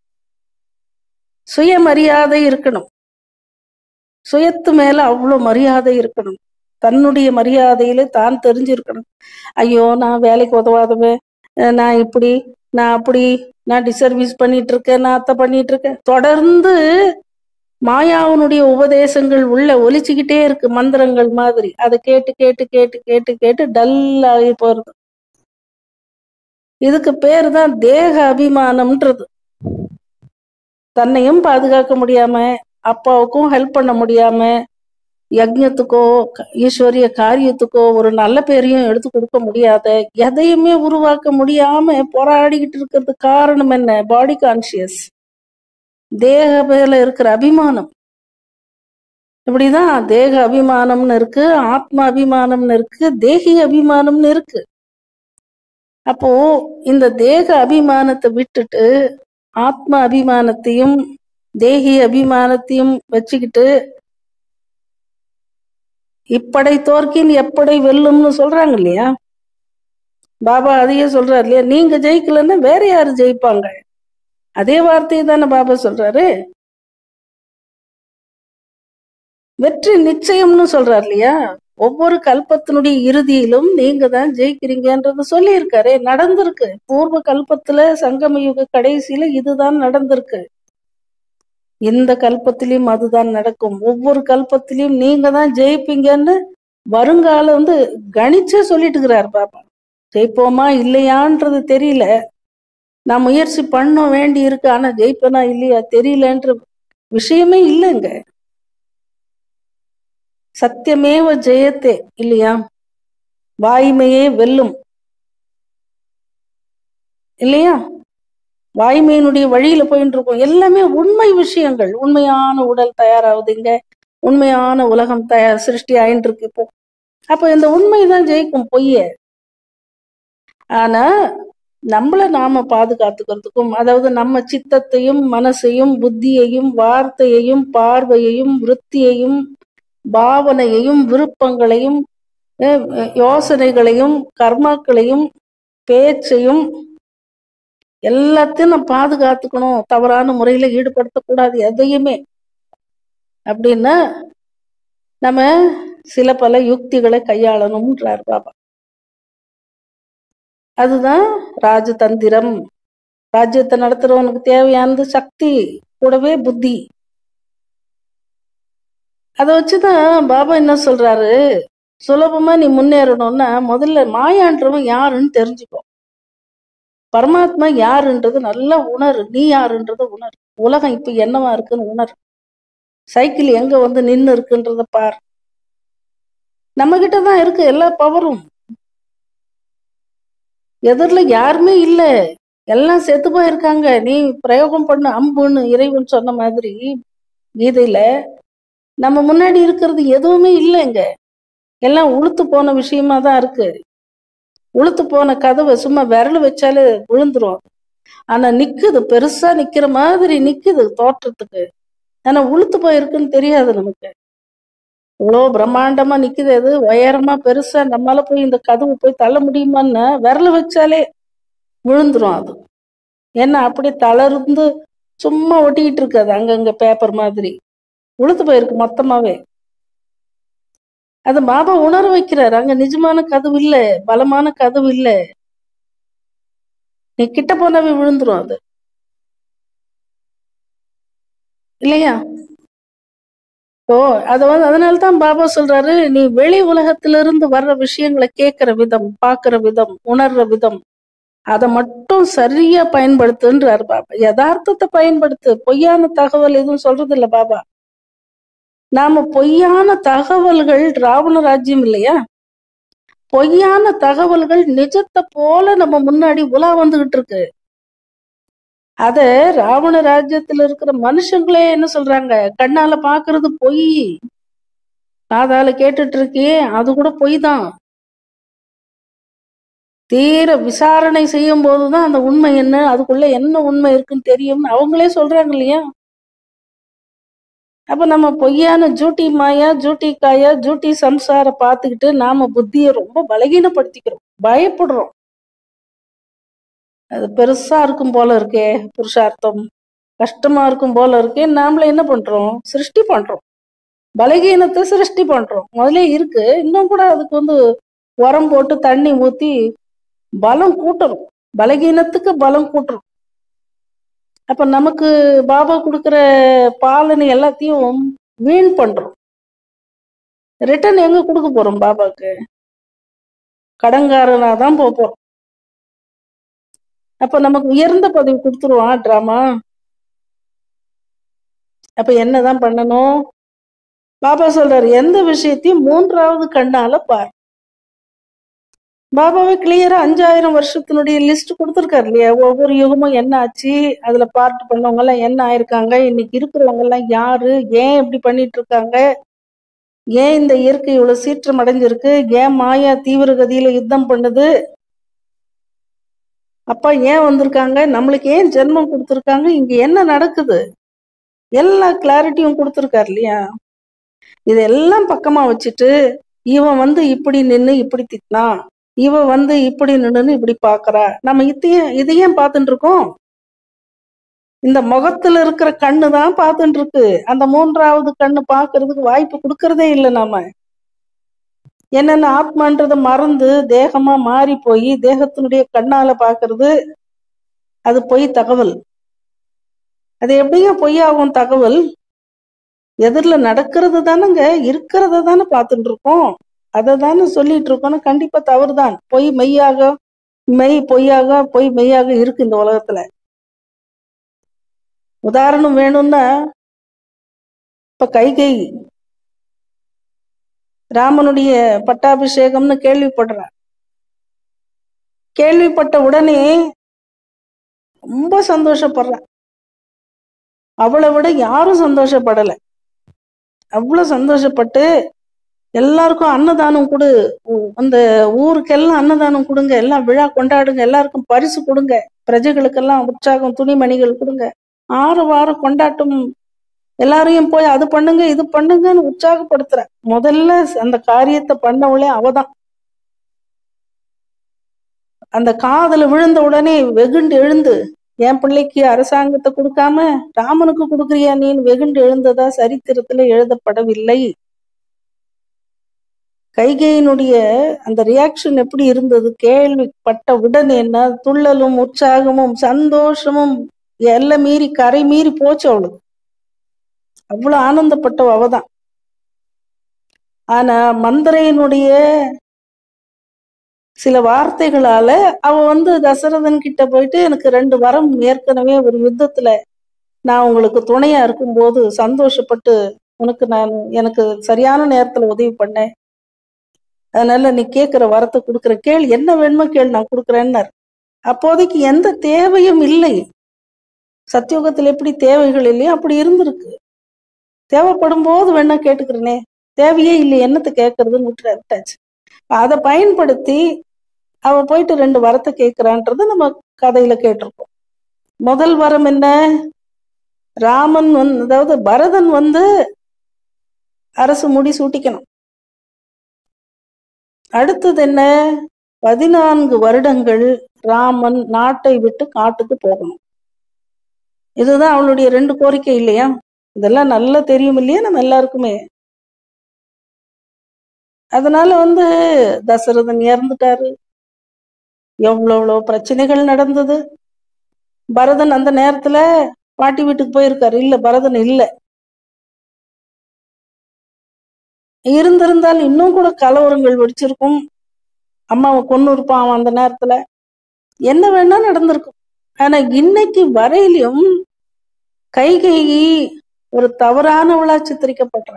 சுயமரியாதை இருக்கணும் சுயத்து மேல அவ்வளோ மரியாதை இருக்கணும் தன்னுடைய மரியாதையில தான் தெரிஞ்சிருக்கணும் ஐயோ நான் வேலைக்கு உதவாதவன் அஹ் நான் இப்படி நான் அப்படி நான் டிசர்வீஸ் பண்ணிட்டு இருக்கேன் நான் அத்தை பண்ணிட்டு இருக்கேன் தொடர்ந்து மாயாவனுடைய உபதேசங்கள் உள்ள ஒலிச்சுக்கிட்டே இருக்கு மந்திரங்கள் மாதிரி அதை கேட்டு கேட்டு கேட்டு கேட்டு கேட்டு டல் ஆகி போறது இதுக்கு பேர் தான் தேக அபிமானம்ன்றது தன்னையும் பாதுகாக்க முடியாம அப்பாவுக்கும் ஹெல்ப் பண்ண முடியாம யஜ்ஞத்துக்கோ க- ஈஸ்வரிய காரியத்துக்கோ ஒரு நல்ல பேரையும் எடுத்து கொடுக்க முடியாத எதையுமே உருவாக்க முடியாம போராடிக்கிட்டு இருக்கிறது காரணம் என்ன பாடி கான்சியஸ் தேக மேல இருக்கிற அபிமானம் இப்படிதான் தேக அபிமானம்னு இருக்கு ஆத்ம அபிமானம்னு இருக்கு தேகி அபிமானம்னு இருக்கு அப்போ இந்த தேக அபிமானத்தை விட்டுட்டு ஆத்ம அபிமானத்தையும் தேகி அபிமானத்தையும் வச்சுக்கிட்டு இப்படை தோற்கின் எப்படை வெல்லும்னு சொல்றாங்க இல்லையா பாபா அதையே சொல்றாரு இல்லையா நீங்க ஜெயிக்கலன்னா வேற யாரு ஜெயிப்பாங்க அதே வார்த்தையை தானே பாபா சொல்றாரு வெற்றி நிச்சயம்னு சொல்றாரு இல்லையா ஒவ்வொரு கல்பத்தினுடைய இறுதியிலும் நீங்க தான் ஜெயிக்கிறீங்கன்றது சொல்லியிருக்காரு நடந்திருக்கு பூர்வ கல்பத்துல சங்கம யுக கடைசியில இதுதான் நடந்திருக்கு இந்த கல்பத்திலையும் அதுதான் நடக்கும் ஒவ்வொரு கல்பத்திலையும் நீங்க தான் ஜெயிப்பீங்கன்னு வருங்காலம் வந்து கணிச்சே சொல்லிட்டு இருக்கிறார் பாபா ஜெயிப்போமா இல்லையான்றது தெரியல நான் முயற்சி பண்ண வேண்டி இருக்கு ஆனா ஜெயிப்பனா இல்லையா தெரியலன்ற விஷயமே இல்லைங்க சத்தியமேவ ஜெயத்தே இல்லையா வாய்மையே வெல்லும் இல்லையா வாய்மையினுடைய வழியில போயிட்டு இருக்கோம் எல்லாமே உண்மை விஷயங்கள் உண்மையான உடல் தயாராகுதுங்க உண்மையான உலகம் தயார் சிருஷ்டி ஆயிட்டு இருக்கு இப்போ அப்போ இந்த உண்மைதான் ஜெயிக்கும் பொய்ய ஆனா நம்மள நாம பாதுகாத்துக்கிறதுக்கும் அதாவது நம்ம சித்தத்தையும் மனசையும் புத்தியையும் வார்த்தையையும் பார்வையையும் விருத்தியையும் பாவனையையும் விருப்பங்களையும் அஹ், அஹ், யோசனைகளையும் கர்மாக்களையும் பேச்சையும் எல்லாத்தையும் நம்ம பாதுகாத்துக்கணும் தவறான முறையில ஈடுபடுத்தக்கூடாது எதையுமே அப்படின்னா நம்ம சில பல யுக்திகளை கையாளணும்ன்றார் பாபா அதுதான் ராஜதந்திரம் ராஜ்யத்தை நடத்துறவனுக்கு தேவையானது சக்தி கூடவே புத்தி அதை வச்சுதான் பாபா என்ன சொல்றாரு சுலபமா நீ முன்னேறணும்னா முதல்ல மாயான்றவன் யாருன்னு தெரிஞ்சுக்கோ பரமாத்மா யாருன்றது நல்லா உணரு நீ யாருன்றத உணரு உலகம் இப்ப என்னவா இருக்குன்னு உணரு சைக்கிள் எங்க வந்து நின்னு இருக்குன்றத பார் நம்ம கிட்ட தான் இருக்கு எல்லா பவரும் எதிரில யாருமே இல்ல எல்லாம் செத்து போயிருக்காங்க நீ பிரயோகம் பண்ண அம்புன்னு இறைவன் சொன்ன மாதிரி கீதையில நம்ம முன்னாடி இருக்கிறது எதுவுமே இல்லைங்க எல்லாம் உளுத்து போன விஷயமா தான் இருக்கு உளுத்து போன கதவை சும்மா விரல் வச்சாலே விழுந்துரும் ஆனா நிக்குது பெருசா நிக்கிற மாதிரி நிக்குது தோற்றத்துக்கு ஆனா உளுத்து போயிருக்குன்னு தெரியாது நமக்கு இவ்வளோ பிரம்மாண்டமா நிக்குது அது உயரமா பெருசா நம்மளால போய் இந்த கதவு போய் தள்ள முடியுமான்னு விரல வச்சாலே விழுந்துரும் அது ஏன்னா அப்படியே தளர்ந்து சும்மா ஒட்டிக்கிட்டு இருக்காது அங்கங்க பேப்பர் மாதிரி உளுத்து போயிருக்கு மொத்தமாவே அது பாபா உணர வைக்கிறார் அங்க நிஜமான கதவு இல்ல பலமான கதவு இல்ல நீ கிட்ட போனாவே விழுந்துரும் அது இல்லையா ஓ அத வந்து அதனால தான் பாபா சொல்றாரு நீ வெளி உலகத்திலிருந்து வர்ற விஷயங்களை கேட்கிற விதம் பார்க்கிற விதம் உணர்ற விதம் அதை மட்டும் சரியா பயன்படுத்துன்றாரு பாபா யதார்த்தத்தை பயன்படுத்து பொய்யான தகவல் எதுவும் சொல்றது இல்ல பாபா நாம பொய்யான தகவல்கள் ராவண ராஜ்யம் இல்லையா பொய்யான தகவல்கள் நிஜத்தை போல நம்ம முன்னாடி உலா வந்துகிட்டு இருக்கு அத ராவண ராஜ்யத்துல இருக்கிற மனுஷங்களே என்ன சொல்றாங்க கண்ணால பாக்குறது பொய் காதால கேட்டுட்டு இருக்கே அது கூட பொய் தான் தீர விசாரணை செய்யும் போதுதான் அந்த உண்மை என்ன அதுக்குள்ள என்ன உண்மை இருக்குன்னு தெரியும் அவங்களே சொல்றாங்க இல்லையா அப்ப நம்ம பொய்யான ஜூட்டி மாயா ஜூட்டி காயா ஜூட்டி சம்சார பார்த்துக்கிட்டு நாம புத்தியை ரொம்ப பலகீனப்படுத்திக்கிறோம் பயப்படுறோம் அது பெருசா இருக்கும் போல இருக்கே புருஷார்த்தம் கஷ்டமா இருக்கும் போல இருக்கே நாமள என்ன பண்றோம் சிருஷ்டி பண்றோம் பலகீனத்தை சிருஷ்டி பண்றோம் முதல்ல இருக்கு இன்னும் கூட அதுக்கு வந்து உரம் போட்டு தண்ணி ஊத்தி பலம் கூட்டுறோம் பலகீனத்துக்கு பலம் கூட்டுறோம் அப்ப நமக்கு பாபா கொடுக்கிற பாலனை எல்லாத்தையும் வீண் பண்றோம் ரிட்டர்ன் எங்க கொடுக்க போறோம் பாபாக்கு கடங்காரனா தான் போக போறோம் அப்ப நமக்கு உயர்ந்த பதவி கொடுத்துருவான் டிராமா அப்ப என்னதான் பண்ணணும் பாபா சொல்றாரு எந்த விஷயத்தையும் மூன்றாவது கண்ணால பார் பாபாவே கிளியரா அஞ்சாயிரம் வருஷத்தினுடைய லிஸ்ட் கொடுத்துருக்காரு இல்லையா ஒவ்வொரு யுகமும் என்ன ஆச்சு அதுல பார்ட் பண்ணவங்க எல்லாம் என்ன ஆயிருக்காங்க இன்னைக்கு இருக்கிறவங்க எல்லாம் யாரு ஏன் இப்படி பண்ணிட்டு இருக்காங்க ஏன் இந்த இயற்கை இவ்வளவு சீற்றம் அடைஞ்சிருக்கு ஏன் மாயா தீவிர கதியில யுத்தம் பண்ணுது அப்பா ஏன் வந்திருக்காங்க நம்மளுக்கு ஏன் ஜென்மம் கொடுத்துருக்காங்க இங்க என்ன நடக்குது எல்லா கிளாரிட்டியும் கொடுத்துருக்காரு இல்லையா இதெல்லாம் பக்கமா வச்சுட்டு இவன் வந்து இப்படி நின்னு இப்படி திட்டினான் இவன் வந்து இப்படி நின்னு இப்படி பாக்குறா நம்ம இதையும் இதையும் பார்த்துட்டு இருக்கோம் இந்த முகத்துல இருக்கிற கண்ணு தான் பார்த்துட்டு இருக்கு அந்த மூன்றாவது கண்ணு பார்க்கிறதுக்கு வாய்ப்பு கொடுக்கறதே இல்லை நாம என்னென்ன ஆத்மான்றத மறந்து தேகமா மாறி போய் தேகத்தினுடைய கண்ணால பாக்குறது அது பொய் தகவல் அது எப்படிங்க பொய்யாகும் தகவல் எதிரில் நடக்கிறது தானங்க இருக்கிறத தானே பார்த்துட்டு இருக்கோம் அதை தானே சொல்லிட்டு இருக்கோம் கண்டிப்பா தவறுதான் பொய் மெய்யாக மெய் பொய்யாக பொய் மெய்யாக இருக்கு இந்த உலகத்துல உதாரணம் வேணும்னா இப்ப கைகை ராமனுடைய பட்டாபிஷேகம்னு கேள்விப்படுறான் கேள்விப்பட்ட உடனே ரொம்ப சந்தோஷப்படுறான் அவளை விட யாரும் சந்தோஷப்படல அவ்வளவு சந்தோஷப்பட்டு எல்லாருக்கும் அன்னதானம் கொடு உ- அந்த ஊருக்கெல்லாம் அன்னதானம் கொடுங்க எல்லாம் விழா கொண்டாடுங்க எல்லாருக்கும் பரிசு கொடுங்க பிரஜைகளுக்கெல்லாம் உற்சாகம் துணிமணிகள் கொடுங்க ஆறு வாரம் கொண்டாட்டம் எல்லாரையும் போய் அது பண்ணுங்க இது பண்ணுங்கன்னு உற்சாகப்படுத்துற முதல்ல அந்த காரியத்தை பண்ணவளே அவதான் அந்த காதுல விழுந்த உடனே வெகுண்டு எழுந்து என் பிள்ளைக்கு அரசாங்கத்தை கொடுக்காம ராமனுக்கு கொடுக்குறியா நீன்னு வெகுண்டு எழுந்ததா சரித்திரத்துல எழுதப்படவில்லை கைகையினுடைய அந்த ரியாக்ஷன் எப்படி இருந்தது கேள்விப்பட்ட உடனே என்ன துள்ளலும் உற்சாகமும் சந்தோஷமும் எல்லாம் மீறி கரை மீறி போச்சு அவளுக்கு அவ்வளவு ஆனந்தப்பட்டவ அவதான் ஆனா மந்திரையினுடைய சில வார்த்தைகளால அவ வந்து தசரதன் கிட்ட போயிட்டு எனக்கு ரெண்டு வரம் ஏற்கனவே ஒரு யுத்தத்துல நான் உங்களுக்கு துணையா இருக்கும்போது சந்தோஷப்பட்டு உனக்கு நான் எனக்கு சரியான நேரத்துல உதவி பண்ணேன் அதனால நீ கேட்கிற வரத்தை கொடுக்குற கேள் என்ன வேணுமோ கேள் நான் கொடுக்குறேன்னாரு அப்போதைக்கு எந்த தேவையும் இல்லை சத்தியுகத்தில் எப்படி தேவைகள் இல்லையோ அப்படி இருந்திருக்கு தேவைப்படும் போது வேணா கேட்டுக்கிறேனே தேவையே இல்லை என்னத்தை கேட்கறதுன்னு விட்டு விட்டாச்சு அதை பயன்படுத்தி அவ போயிட்டு ரெண்டு வரத்தை கேட்கிறான்றது நம்ம கதையில கேட்டிருக்கோம் முதல் வரம் என்ன ராமன் வந்து அதாவது பரதன் வந்து அரசு முடி சூட்டிக்கணும் அடுத்தது என்ன பதினான்கு வருடங்கள் ராமன் நாட்டை விட்டு காட்டுக்கு போகணும் இதுதான் அவளுடைய ரெண்டு கோரிக்கை இல்லையா இதெல்லாம் நல்லா தெரியும் இல்லையா நம்ம எல்லாருக்குமே அதனால வந்து தசரதன் இறந்துட்டாரு எவ்வளோ எவ்வளோ பிரச்சனைகள் நடந்தது பரதன் அந்த நேரத்துல பாட்டி வீட்டுக்கு போயிருக்காரு இல்ல பரதன் இல்ல இருந்திருந்தால் இன்னும் கூட கலவரங்கள் வெடிச்சிருக்கும் அம்மாவை கொன்னு இருப்பான் அவன் அந்த நேரத்துல என்ன வேணா நடந்திருக்கும் ஆனா இன்னைக்கு வரையிலும் கைகை ஒரு தவறானவளா சித்தரிக்கப்படுற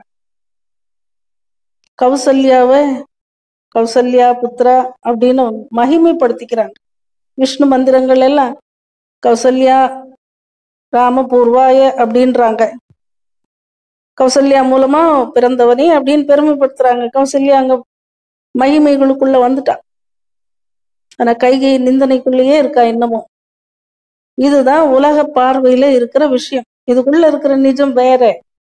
கௌசல்யாவை கௌசல்யா புத்ரா அப்படின்னு மகிமைப்படுத்திக்கிறாங்க விஷ்ணு மந்திரங்கள் எல்லாம் கௌசல்யா ராமபூர்வாய அப்படின்றாங்க கௌசல்யா மூலமா பிறந்தவனே அப்படின்னு பெருமைப்படுத்துறாங்க கௌசல்யா அங்க மகிமைகளுக்குள்ள வந்துட்டா ஆனா கைகை நிந்தனைக்குள்ளேயே இருக்கா இன்னமும் இதுதான் உலக பார்வையில இருக்கிற விஷயம் இதுக்குள்ள இருக்கிற நிஜம் வேற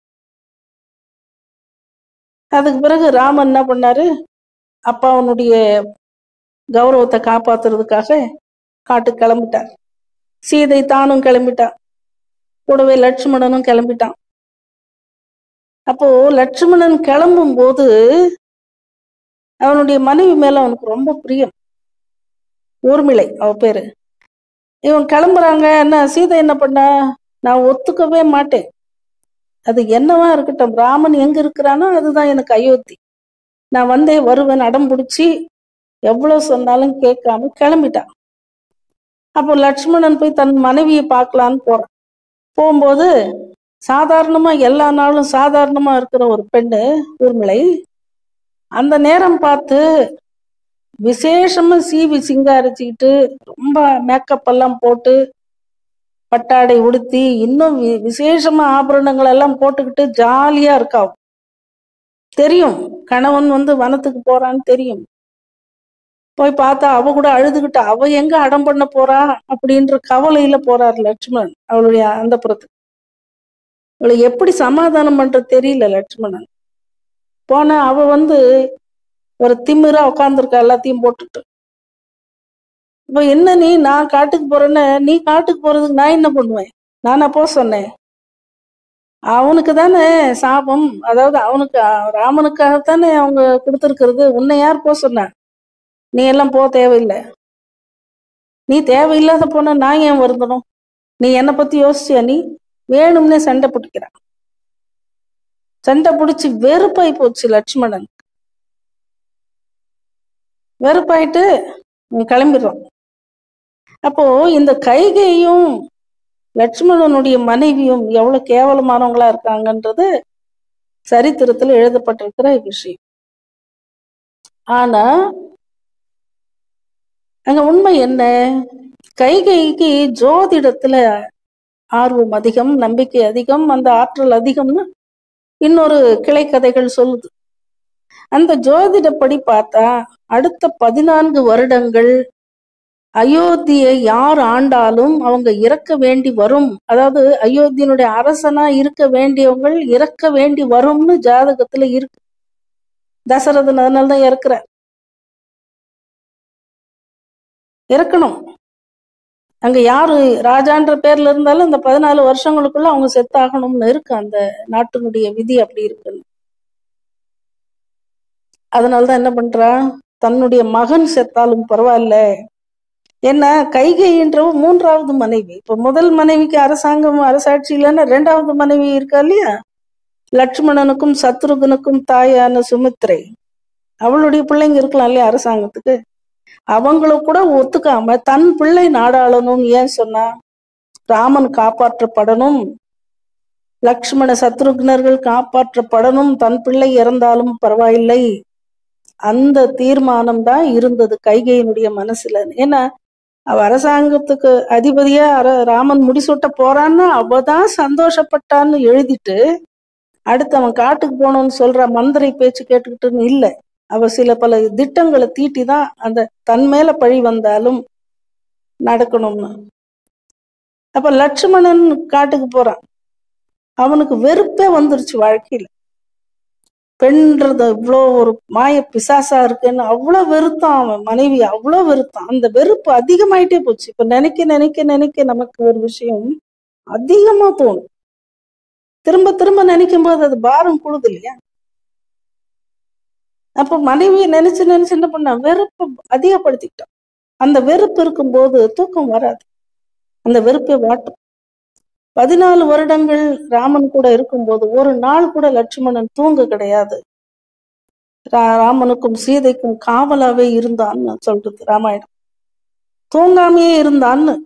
அதுக்கு பிறகு ராமன் என்ன பண்ணாரு அப்பாவனுடைய கௌரவத்தை காப்பாத்துறதுக்காக காட்டுக்கு கிளம்பிட்டார் சீதை தானும் கிளம்பிட்டான் கூடவே லட்சுமணனும் கிளம்பிட்டான் அப்போ லட்சுமணன் கிளம்பும் போது அவனுடைய மனைவி மேல அவனுக்கு ரொம்ப பிரியம் ஊர்மிளை அவ பேரு இவன் கிளம்புறாங்க என்ன சீதை என்ன பண்ணா நான் ஒத்துக்கவே மாட்டேன் அது என்னவா இருக்கட்டும் ராமன் எங்க இருக்கிறானோ அதுதான் எனக்கு அயோத்தி நான் வந்தே வருவேன் அடம் பிடிச்சி எவ்வளவு சொன்னாலும் கேட்காம கிளம்பிட்டான் அப்போ லட்சுமணன் போய் தன் மனைவியை பார்க்கலான்னு போறான் போகும்போது சாதாரணமா எல்லா நாளும் சாதாரணமா இருக்கிற ஒரு பெண்ணு ஊர்மிளை அந்த நேரம் பார்த்து விசேஷமா சீவி சிங்காரிச்சுக்கிட்டு ரொம்ப மேக்கப் எல்லாம் போட்டு பட்டாடை உடுத்தி இன்னும் வி- விசேஷமா ஆபரணங்கள் எல்லாம் போட்டுக்கிட்டு ஜாலியா இருக்கா அவ. தெரியும் கணவன் வந்து வனத்துக்கு போறான்னு தெரியும் போய் பார்த்தா அவ கூட அழுதுகிட்டு அவ எங்க அடம் பண்ண போறா அப்படின்ற கவலையில போறார் லட்சுமணன் அவளுடைய அந்த புறத்து அவளை எப்படி சமாதானம் பண்றது தெரியல லட்சுமணன் போன அவ வந்து ஒரு திமிரா உட்காந்துருக்கா எல்லாத்தையும் போட்டுட்டு இப்ப என்ன நீ நான் காட்டுக்கு போறேன்னு நீ காட்டுக்கு போறதுக்கு நான் என்ன பண்ணுவேன் நான் அப்போ சொன்னேன் அவனுக்கு தானே சாபம் அதாவது அவனுக்கு ராமனுக்காகத்தானே அவங்க கொடுத்துருக்கிறது உன்னை யார் போக சொன்ன நீ எல்லாம் போக தேவையில்லை நீ தேவையில்லாத போன நான் ஏன் வருந்தணும் நீ என்னை பத்தி யோசிச்சியா நீ வேணும்னே சண்டை பிடிக்கிறான் சண்டை பிடிச்சி வெறுப்பாய் போச்சு லட்சுமணன் வெறுப்பாயிட்டு கிளம்பிடுறான் அப்போ இந்த கைகையும் லட்சுமணனுடைய மனைவியும் எவ்வளவு கேவலமானவங்களா இருக்காங்கன்றது சரித்திரத்துல எழுதப்பட்டிருக்கிற விஷயம் ஆனா அங்க உண்மை என்ன கைகைக்கு ஜோதிடத்துல ஆர்வம் அதிகம் நம்பிக்கை அதிகம் அந்த ஆற்றல் அதிகம்னு இன்னொரு கிளைக்கதைகள் சொல்லுது அந்த ஜோதிடப்படி பார்த்தா அடுத்த பதினான்கு வருடங்கள் அயோத்தியை யார் ஆண்டாலும் அவங்க இறக்க வேண்டி வரும் அதாவது அயோத்தியனுடைய அரசனா இருக்க வேண்டியவங்க இறக்க வேண்டி வரும்னு ஜாதகத்துல இருக்கு தசரதன் அதனாலதான் இறக்குறார் இறக்கணும் அங்க யாரு ராஜான்ற பேர்ல இருந்தாலும் இந்த பதினாலு வருஷங்களுக்குள்ள அவங்க செத்தாகணும்னு இருக்கு அந்த நாட்டினுடைய விதி அப்படி இருக்குன்னு அதனாலதான் என்ன பண்றா தன்னுடைய மகன் செத்தாலும் பரவாயில்ல ஏன்னா கைகைன்றவ மூன்றாவது மனைவி இப்ப முதல் மனைவிக்கு அரசாங்கம் அரசாட்சி இல்லைன்னா ரெண்டாவது மனைவி இருக்கா இல்லையா லட்சுமணனுக்கும் சத்ருகனுக்கும் தாயான சுமித்ரை அவளுடைய பிள்ளைங்க இருக்கலாம் இல்லையா அரசாங்கத்துக்கு அவங்கள கூட ஒத்துக்காம தன் பிள்ளை நாடாளணும் ஏன் சொன்னா ராமன் காப்பாற்றப்படணும் லக்ஷ்மண சத்ருக்னர்கள் காப்பாற்றப்படணும் தன் பிள்ளை இறந்தாலும் பரவாயில்லை அந்த தீர்மானம் தான் இருந்தது கைகையினுடைய மனசுல ஏன்னா அவ அரசாங்கத்துக்கு அதிபதியா ராமன் முடிசூட்ட போறான்னு அவதான் சந்தோஷப்பட்டான்னு எழுதிட்டு அடுத்து அவன் காட்டுக்கு போகணும்னு சொல்ற மந்திரை பேச்சு கேட்டுக்கிட்டுன்னு இல்லை அவ சில பல திட்டங்களை தீட்டி தான் அந்த தன் மேல பழி வந்தாலும் நடக்கணும்னு அப்ப லட்சுமணன் காட்டுக்கு போறான் அவனுக்கு வெறுப்பே வந்துருச்சு வாழ்க்கையில பெண்றது இவ்வளோ ஒரு மாய பிசாசா இருக்குன்னு அவ்வளவு வெறுத்தான் அவன் மனைவி அவ்வளவு வெறுத்தான் அந்த வெறுப்பு அதிகமாயிட்டே போச்சு இப்ப நினைக்க நினைக்க நினைக்க நமக்கு ஒரு விஷயம் அதிகமா தோணும் திரும்ப திரும்ப நினைக்கும் போது அது பாரம் கூடுது இல்லையா அப்ப மனைவியை நினைச்சு நினைச்சு என்ன பண்ண வெறுப்பு அதிகப்படுத்திக்கிட்டான் அந்த வெறுப்பு இருக்கும்போது தூக்கம் வராது அந்த வெறுப்பை வாட்டும் பதினாலு வருடங்கள் ராமன் கூட இருக்கும்போது ஒரு நாள் கூட லட்சுமணன் தூங்க கிடையாது ராமனுக்கும் சீதைக்கும் காவலாவே இருந்தான்னு சொல்றது ராமாயணம் தூங்காமையே இருந்தான்னு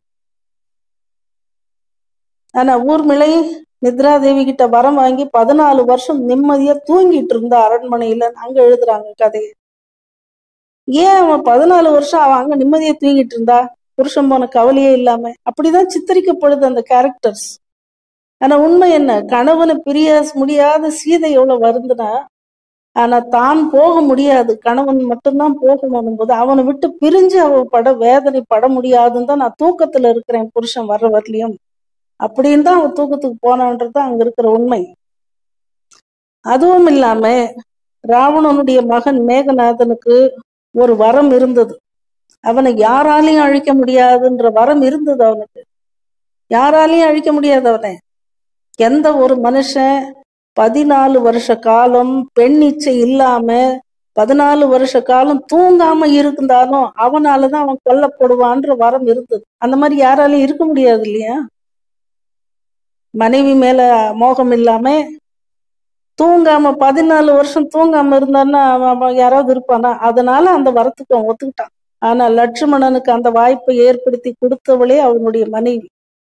ஆனா ஊர்மிளை நித்ரா தேவி கிட்ட வரம் வாங்கி பதினாலு வருஷம் நிம்மதியா தூங்கிட்டு இருந்தா அரண்மனையில அங்க எழுதுறாங்க கதையை ஏன் அவன் பதினாலு வருஷம் அவன் அங்க நிம்மதியா தூங்கிட்டு இருந்தா புருஷன் போன கவலையே இல்லாம அப்படிதான் சித்தரிக்கப்படுது அந்த கேரக்டர்ஸ் ஆனா உண்மை என்ன கணவனை பிரிய முடியாத சீதை எவ்வளவு வருந்துனா ஆனா தான் போக முடியாது கணவன் மட்டும்தான் போகணும் போது அவனை விட்டு பிரிஞ்சு அவ பட வேதனை பட முடியாதுன்னு தான் நான் தூக்கத்துல இருக்கிறேன் புருஷன் வர்ற வரலையும் அப்படின்னு தான் அவன் தூக்கத்துக்கு போனான்றது அங்க இருக்கிற உண்மை அதுவும் இல்லாம ராவணனுடைய மகன் மேகநாதனுக்கு ஒரு வரம் இருந்தது அவனை யாராலையும் அழிக்க முடியாதுன்ற வரம் இருந்தது அவனுக்கு யாராலையும் அழிக்க முடியாது அவனை எந்த ஒரு மனுஷன் பதினாலு வருஷ காலம் பெண் இச்சை இல்லாம பதினாலு வருஷ காலம் தூங்காம இருந்தாலும் அவனாலதான் அவன் கொல்லப்படுவான்ற வரம் இருந்தது அந்த மாதிரி யாராலையும் இருக்க முடியாது இல்லையா மனைவி மேல மோகம் இல்லாம தூங்காம பதினாலு வருஷம் தூங்காம இருந்தான்னா அவன் யாராவது இருப்பானா அதனால அந்த வரத்துக்கு அவன் ஒத்துக்கிட்டான் ஆனா லட்சுமணனுக்கு அந்த வாய்ப்பை ஏற்படுத்தி கொடுத்தவளே அவனுடைய மனைவி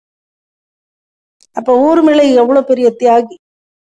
அப்ப ஊர்மிளை எவ்வளவு பெரிய தியாகி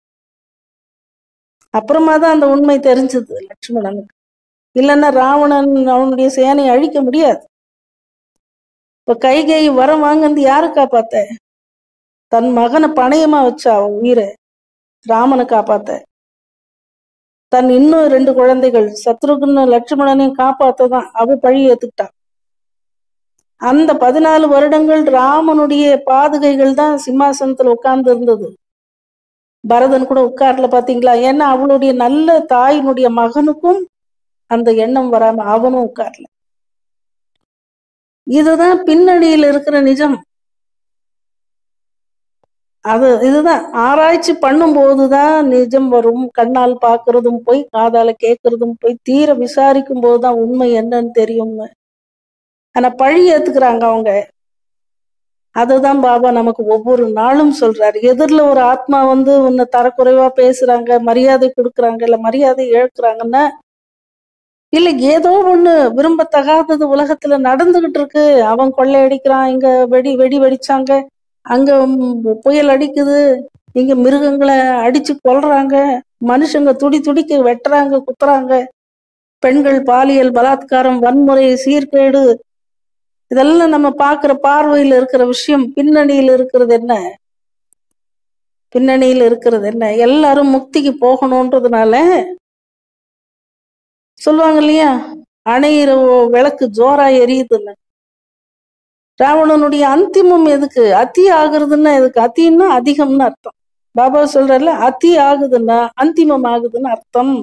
அப்புறமா தான் அந்த உண்மை தெரிஞ்சது லட்சுமணனுக்கு இல்லைன்னா ராவணன் அவனுடைய சேனையை அழிக்க முடியாது இப்ப கைகை வரம் வாங்கினது யாரு காப்பாத்த தன் மகனை பணயமா வச்சா அவன் உயிரை ராமனை காப்பாத்த தன் இன்னும் ரெண்டு குழந்தைகள் சத்ருகுன்னு லட்சுமணனையும் காப்பாத்ததான் அவ பழி ஏத்துக்கிட்டான் அந்த பதினாலு வருடங்கள் ராமனுடைய பாதுகைகள் தான் சிம்மாசனத்துல உட்கார்ந்து இருந்தது பரதன் கூட உட்கார்ல பாத்தீங்களா ஏன்னா அவளுடைய நல்ல தாயினுடைய மகனுக்கும் அந்த எண்ணம் வராம அவனும் உட்கார்ல இதுதான் பின்னணியில் இருக்கிற நிஜம் அது இதுதான் ஆராய்ச்சி பண்ணும்போது தான் நிஜம் வரும் கண்ணால் பார்க்கறதும் போய் காதால கேட்கறதும் போய் தீர விசாரிக்கும் போது தான் உண்மை என்னன்னு தெரியும்னு ஆனா பழி ஏத்துக்கிறாங்க அவங்க அதுதான் பாபா நமக்கு ஒவ்வொரு நாளும் சொல்றாரு எதிரில் ஒரு ஆத்மா வந்து உன்னை தரக்குறைவா பேசுறாங்க மரியாதை கொடுக்குறாங்க இல்ல மரியாதை இழக்கிறாங்கன்னா இல்ல ஏதோ ஒண்ணு விரும்பத்தகாதது உலகத்துல நடந்துகிட்டு இருக்கு அவன் கொள்ளையடிக்கிறான் இங்க வெடி வெடி வெடிச்சாங்க அங்க ம், புயல் அடிக்குது இங்க மிருகங்களை அடிச்சு கொல்றாங்க மனுஷங்க துடி துடிக்க வெட்டுறாங்க குத்துறாங்க பெண்கள் பாலியல் பலாத்காரம் வன்முறை சீர்கேடு இதெல்லாம் நம்ம பார்க்கிற பார்வையில இருக்கிற விஷயம் பின்னணியில இருக்கிறது என்ன பின்னணியில இருக்கிறது என்ன எல்லாரும் முக்திக்கு போகணுன்றதுனால சொல்லுவாங்க இல்லையா அணையிற விளக்கு ஜோரா எரியுதுன்னு ராவணனுடைய அந்திமம் எதுக்கு அதி ஆகுறதுன்னா எதுக்கு அத்தின்னா அதிகம்னு அர்த்தம் பாபா சொல்றாருல அதி ஆகுதுன்னா அந்திமம் ஆகுதுன்னு அர்த்தம்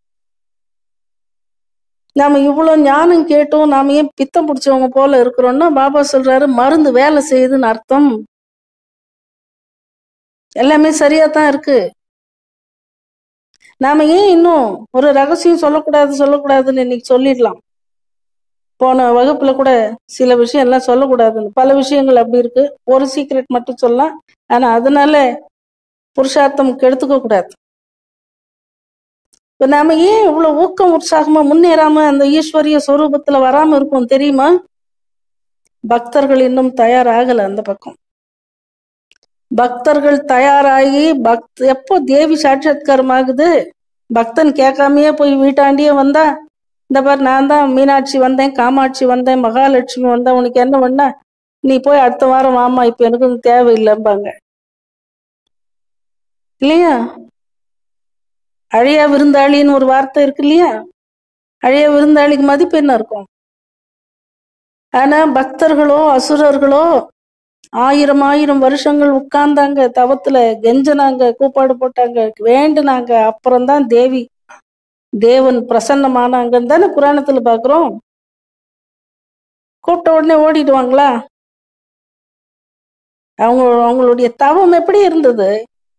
நாம இவ்வளவு ஞானம் கேட்டோம் நாம ஏன் பித்தம் பிடிச்சவங்க போல இருக்கிறோம்னா பாபா சொல்றாரு மருந்து வேலை செய்யுதுன்னு அர்த்தம் எல்லாமே சரியா தான் இருக்கு நாம ஏன் இன்னும் ஒரு ரகசியம் சொல்லக்கூடாது சொல்லக்கூடாதுன்னு இன்னைக்கு சொல்லிடலாம் போன வகுப்புல கூட சில விஷயம் எல்லாம் சொல்லக்கூடாதுன்னு பல விஷயங்கள் அப்படி இருக்கு ஒரு சீக்ரெட் மட்டும் சொல்லலாம் ஆனா அதனால புருஷார்த்தம் கெடுத்துக்க கூடாது இப்ப நாம ஏன் இவ்வளவு ஊக்கம் உற்சாகமா முன்னேறாம அந்த ஈஸ்வரிய சொரூபத்துல வராம இருக்கோம் தெரியுமா பக்தர்கள் இன்னும் தயாராகல அந்த பக்கம் பக்தர்கள் தயாராகி பக்த் எப்போ தேவி சாட்சாத்காரம் ஆகுது பக்தன் கேட்காமயே போய் வீட்டாண்டியே வந்தா இந்த பாரு நான் தான் மீனாட்சி வந்தேன் காமாட்சி வந்தேன் மகாலட்சுமி வந்தேன் உனக்கு என்ன பண்ண நீ போய் அடுத்த வாரம் வாமா இப்ப எனக்கு இது தேவையில்லைம்பாங்க இல்லையா அழியா விருந்தாளின்னு ஒரு வார்த்தை இருக்கு இல்லையா அழியா விருந்தாளிக்கு மதிப்பு என்ன இருக்கும் ஆனா பக்தர்களோ அசுரர்களோ ஆயிரம் ஆயிரம் வருஷங்கள் உட்கார்ந்தாங்க தவத்துல கெஞ்சனாங்க கூப்பாடு போட்டாங்க வேண்டுனாங்க அப்புறம்தான் தேவி தேவன் பிரசன்னமானாங்கன்னு தானே புராணத்துல பாக்குறோம் கூப்பிட்ட உடனே ஓடிடுவாங்களா அவங்க அவங்களுடைய தவம் எப்படி இருந்தது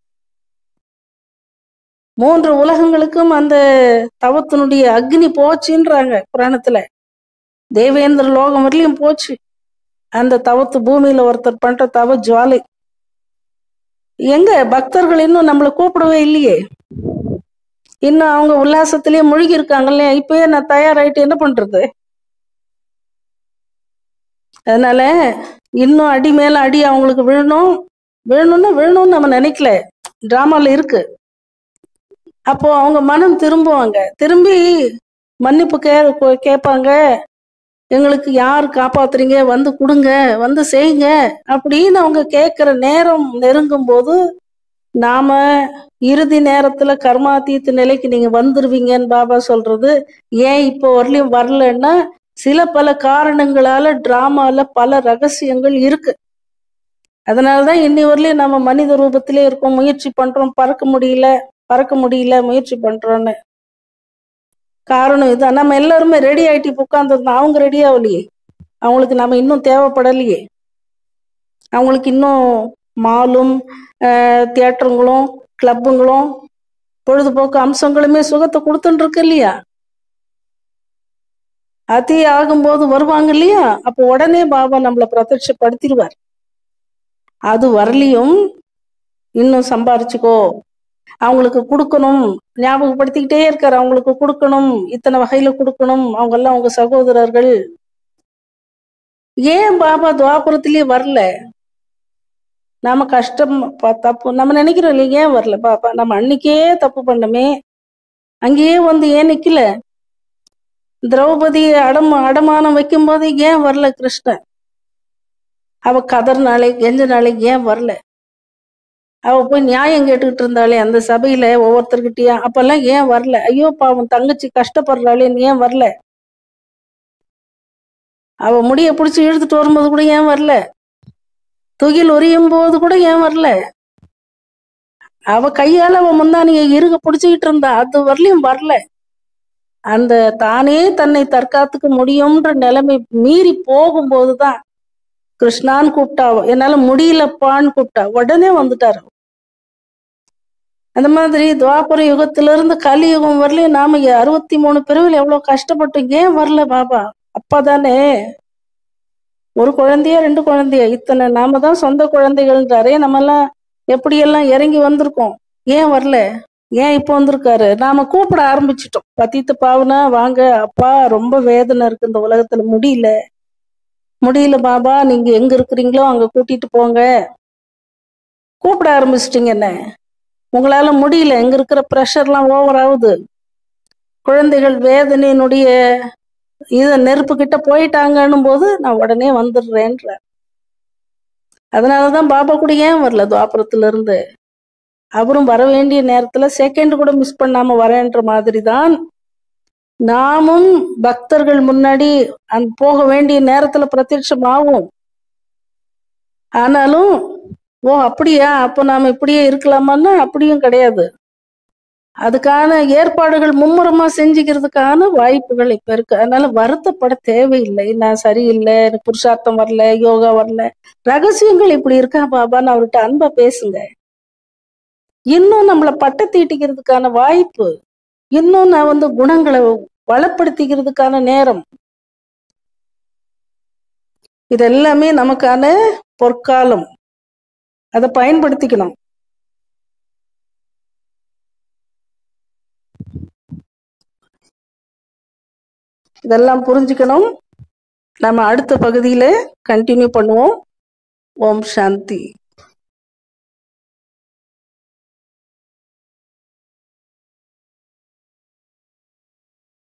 மூன்று உலகங்களுக்கும் அந்த தவத்தினுடைய அக்னி போச்சுன்றாங்க புராணத்துல தேவேந்திர லோகம் வரலையும் போச்சு அந்த தவத்து பூமியில ஒருத்தர் பண்ற தவ ஜுவாலை எங்க பக்தர்கள் இன்னும் நம்மளை கூப்பிடவே இல்லையே இன்னும் அவங்க உல்லாசத்திலேயே முழுகி இருக்காங்கல்ல இப்பயே நான் தயாராயிட்டு என்ன பண்றது அதனால இன்னும் அடி மேல அடி அவங்களுக்கு விழணும் விழணும்னா விழணும்னு நம்ம நினைக்கல டிராமால இருக்கு அப்போ அவங்க மனம் திரும்புவாங்க திரும்பி மன்னிப்பு கே கேட்பாங்க எங்களுக்கு யார் காப்பாத்துறீங்க வந்து கொடுங்க வந்து செய்யுங்க அப்படின்னு அவங்க கேட்கிற நேரம் நெருங்கும் போது நாம இறுதி நேரத்துல கர்மாத்தீத்து நிலைக்கு நீங்க வந்துருவீங்கன்னு பாபா சொல்றது ஏன் இப்போ வரலையும் வரலன்னா சில பல காரணங்களால டிராமால பல ரகசியங்கள் இருக்கு அதனாலதான் இன்னி வரலையும் நம்ம மனித ரூபத்திலே இருக்கோம் முயற்சி பண்றோம் பறக்க முடியல பறக்க முடியல முயற்சி பண்றோம்னு காரணம் இது நம்ம எல்லாருமே ரெடி ஆயிட்டு இப்போ உட்காந்துருந்தோம் அவங்க ரெடி ஆகலையே அவங்களுக்கு நம்ம இன்னும் தேவைப்படலையே அவங்களுக்கு இன்னும் மாலும் தியேட்டருங்களும் கிளப்புங்களும் பொழுதுபோக்கு அம்சங்களுமே சுகத்தை கொடுத்துட்டு இருக்கு இல்லையா அதி ஆகும்போது வருவாங்க இல்லையா அப்போ உடனே பாபா நம்மளை பிரத்யட்சப்படுத்திடுவார் அது வரலையும் இன்னும் சம்பாரிச்சுக்கோ அவங்களுக்கு கொடுக்கணும் ஞாபகப்படுத்திக்கிட்டே இருக்காரு அவங்களுக்கு கொடுக்கணும் இத்தனை வகையில கொடுக்கணும் அவங்க எல்லாம் அவங்க சகோதரர்கள் ஏன் பாபா துவாபுரத்திலேயே வரல நாம கஷ்டம் ப- தப்பு நம்ம நினைக்கிறோம் இல்லையா ஏன் வரல பாப்பா நம்ம அன்னைக்கே தப்பு பண்ணமே அங்கேயே வந்து ஏன் நிக்கல திரௌபதி அடம் அடமானம் வைக்கும் போது ஏன் வரல கிருஷ்ணன் அவ கதர்னாலே கெஞ்சனாலே ஏன் வரல அவ போய் நியாயம் கேட்டுக்கிட்டு இருந்தாளே அந்த சபையில ஒவ்வொருத்தர்கிட்டயா அப்பெல்லாம் ஏன் வரல ஐயோ பாவம் தங்கச்சி கஷ்டப்படுறாளேன்னு ஏன் வரல அவ முடிய பிடிச்சி இழுத்துட்டு வரும்போது கூட ஏன் வரல துகில் உரியும் போது கூட ஏன் வரல அவ கையால அவ முந்தானிய இருக பிடிச்சுக்கிட்டு இருந்தா அது வரலையும் வரல அந்த தானே தன்னை தற்காத்துக்க முடியும்ன்ற நிலைமை மீறி போகும்போதுதான் கிருஷ்ணான்னு கூப்பிட்டா என்னால முடியலப்பான்னு கூப்பிட்டா உடனே வந்துட்டாரு அந்த மாதிரி துவாபர யுகத்துல இருந்து கலியுகம் வரலையும் நாம அறுபத்தி மூணு பிரிவில் எவ்வளவு கஷ்டப்பட்டோம் ஏன் வரல பாபா அப்பா தானே ஒரு குழந்தையா ரெண்டு குழந்தையா இத்தனை நாம தான் சொந்த குழந்தைகள்ன்றாரே நம்ம எல்லாம் எப்படியெல்லாம் இறங்கி வந்திருக்கோம் ஏன் வரல ஏன் இப்போ வந்திருக்காரு நாம கூப்பிட ஆரம்பிச்சிட்டோம் பத்தித்து பாவனா வாங்க அப்பா ரொம்ப வேதனை இருக்கு இந்த உலகத்துல முடியல முடியல பாபா நீங்க எங்க இருக்கிறீங்களோ அங்க கூட்டிட்டு போங்க கூப்பிட ஆரம்பிச்சிட்டீங்க என்ன உங்களால முடியல எங்க இருக்கிற ப்ரெஷர்லாம் ஓவர் ஆகுது குழந்தைகள் வேதனையினுடைய இத நெருப்பு கிட்ட போயிட்டாங்கன்னும் போது நான் உடனே வந்துடுறேன்ற அதனாலதான் பாபா கூட ஏன் வரல துவாபுரத்துல இருந்து அவரும் வர வேண்டிய நேரத்துல செகண்ட் கூட மிஸ் பண்ணாம வரேன்ற மாதிரி தான் நாமும் பக்தர்கள் முன்னாடி அந்த போக வேண்டிய நேரத்துல பிரத்யட்சம் ஆகும் ஆனாலும் ஓ அப்படியா அப்போ நாம இப்படியே இருக்கலாமான்னா அப்படியும் கிடையாது அதுக்கான ஏற்பாடுகள் மும்முரமா செஞ்சுக்கிறதுக்கான வாய்ப்புகள் இப்ப இருக்கு அதனால வருத்தப்பட தேவையில்லை நான் சரியில்லை எனக்கு புருஷார்த்தம் வரல யோகா வரல ரகசியங்கள் இப்படி இருக்கா பாபான்னு அவர்கிட்ட அன்பா பேசுங்க இன்னும் நம்மளை பட்ட தீட்டிக்கிறதுக்கான வாய்ப்பு இன்னும் நான் வந்து குணங்களை வளப்படுத்திக்கிறதுக்கான நேரம் இது எல்லாமே நமக்கான பொற்காலம் அதை பயன்படுத்திக்கணும் இதெல்லாம் புரிஞ்சுக்கணும் நம்ம அடுத்த பகுதியில கண்டினியூ பண்ணுவோம் ஓம் சாந்தி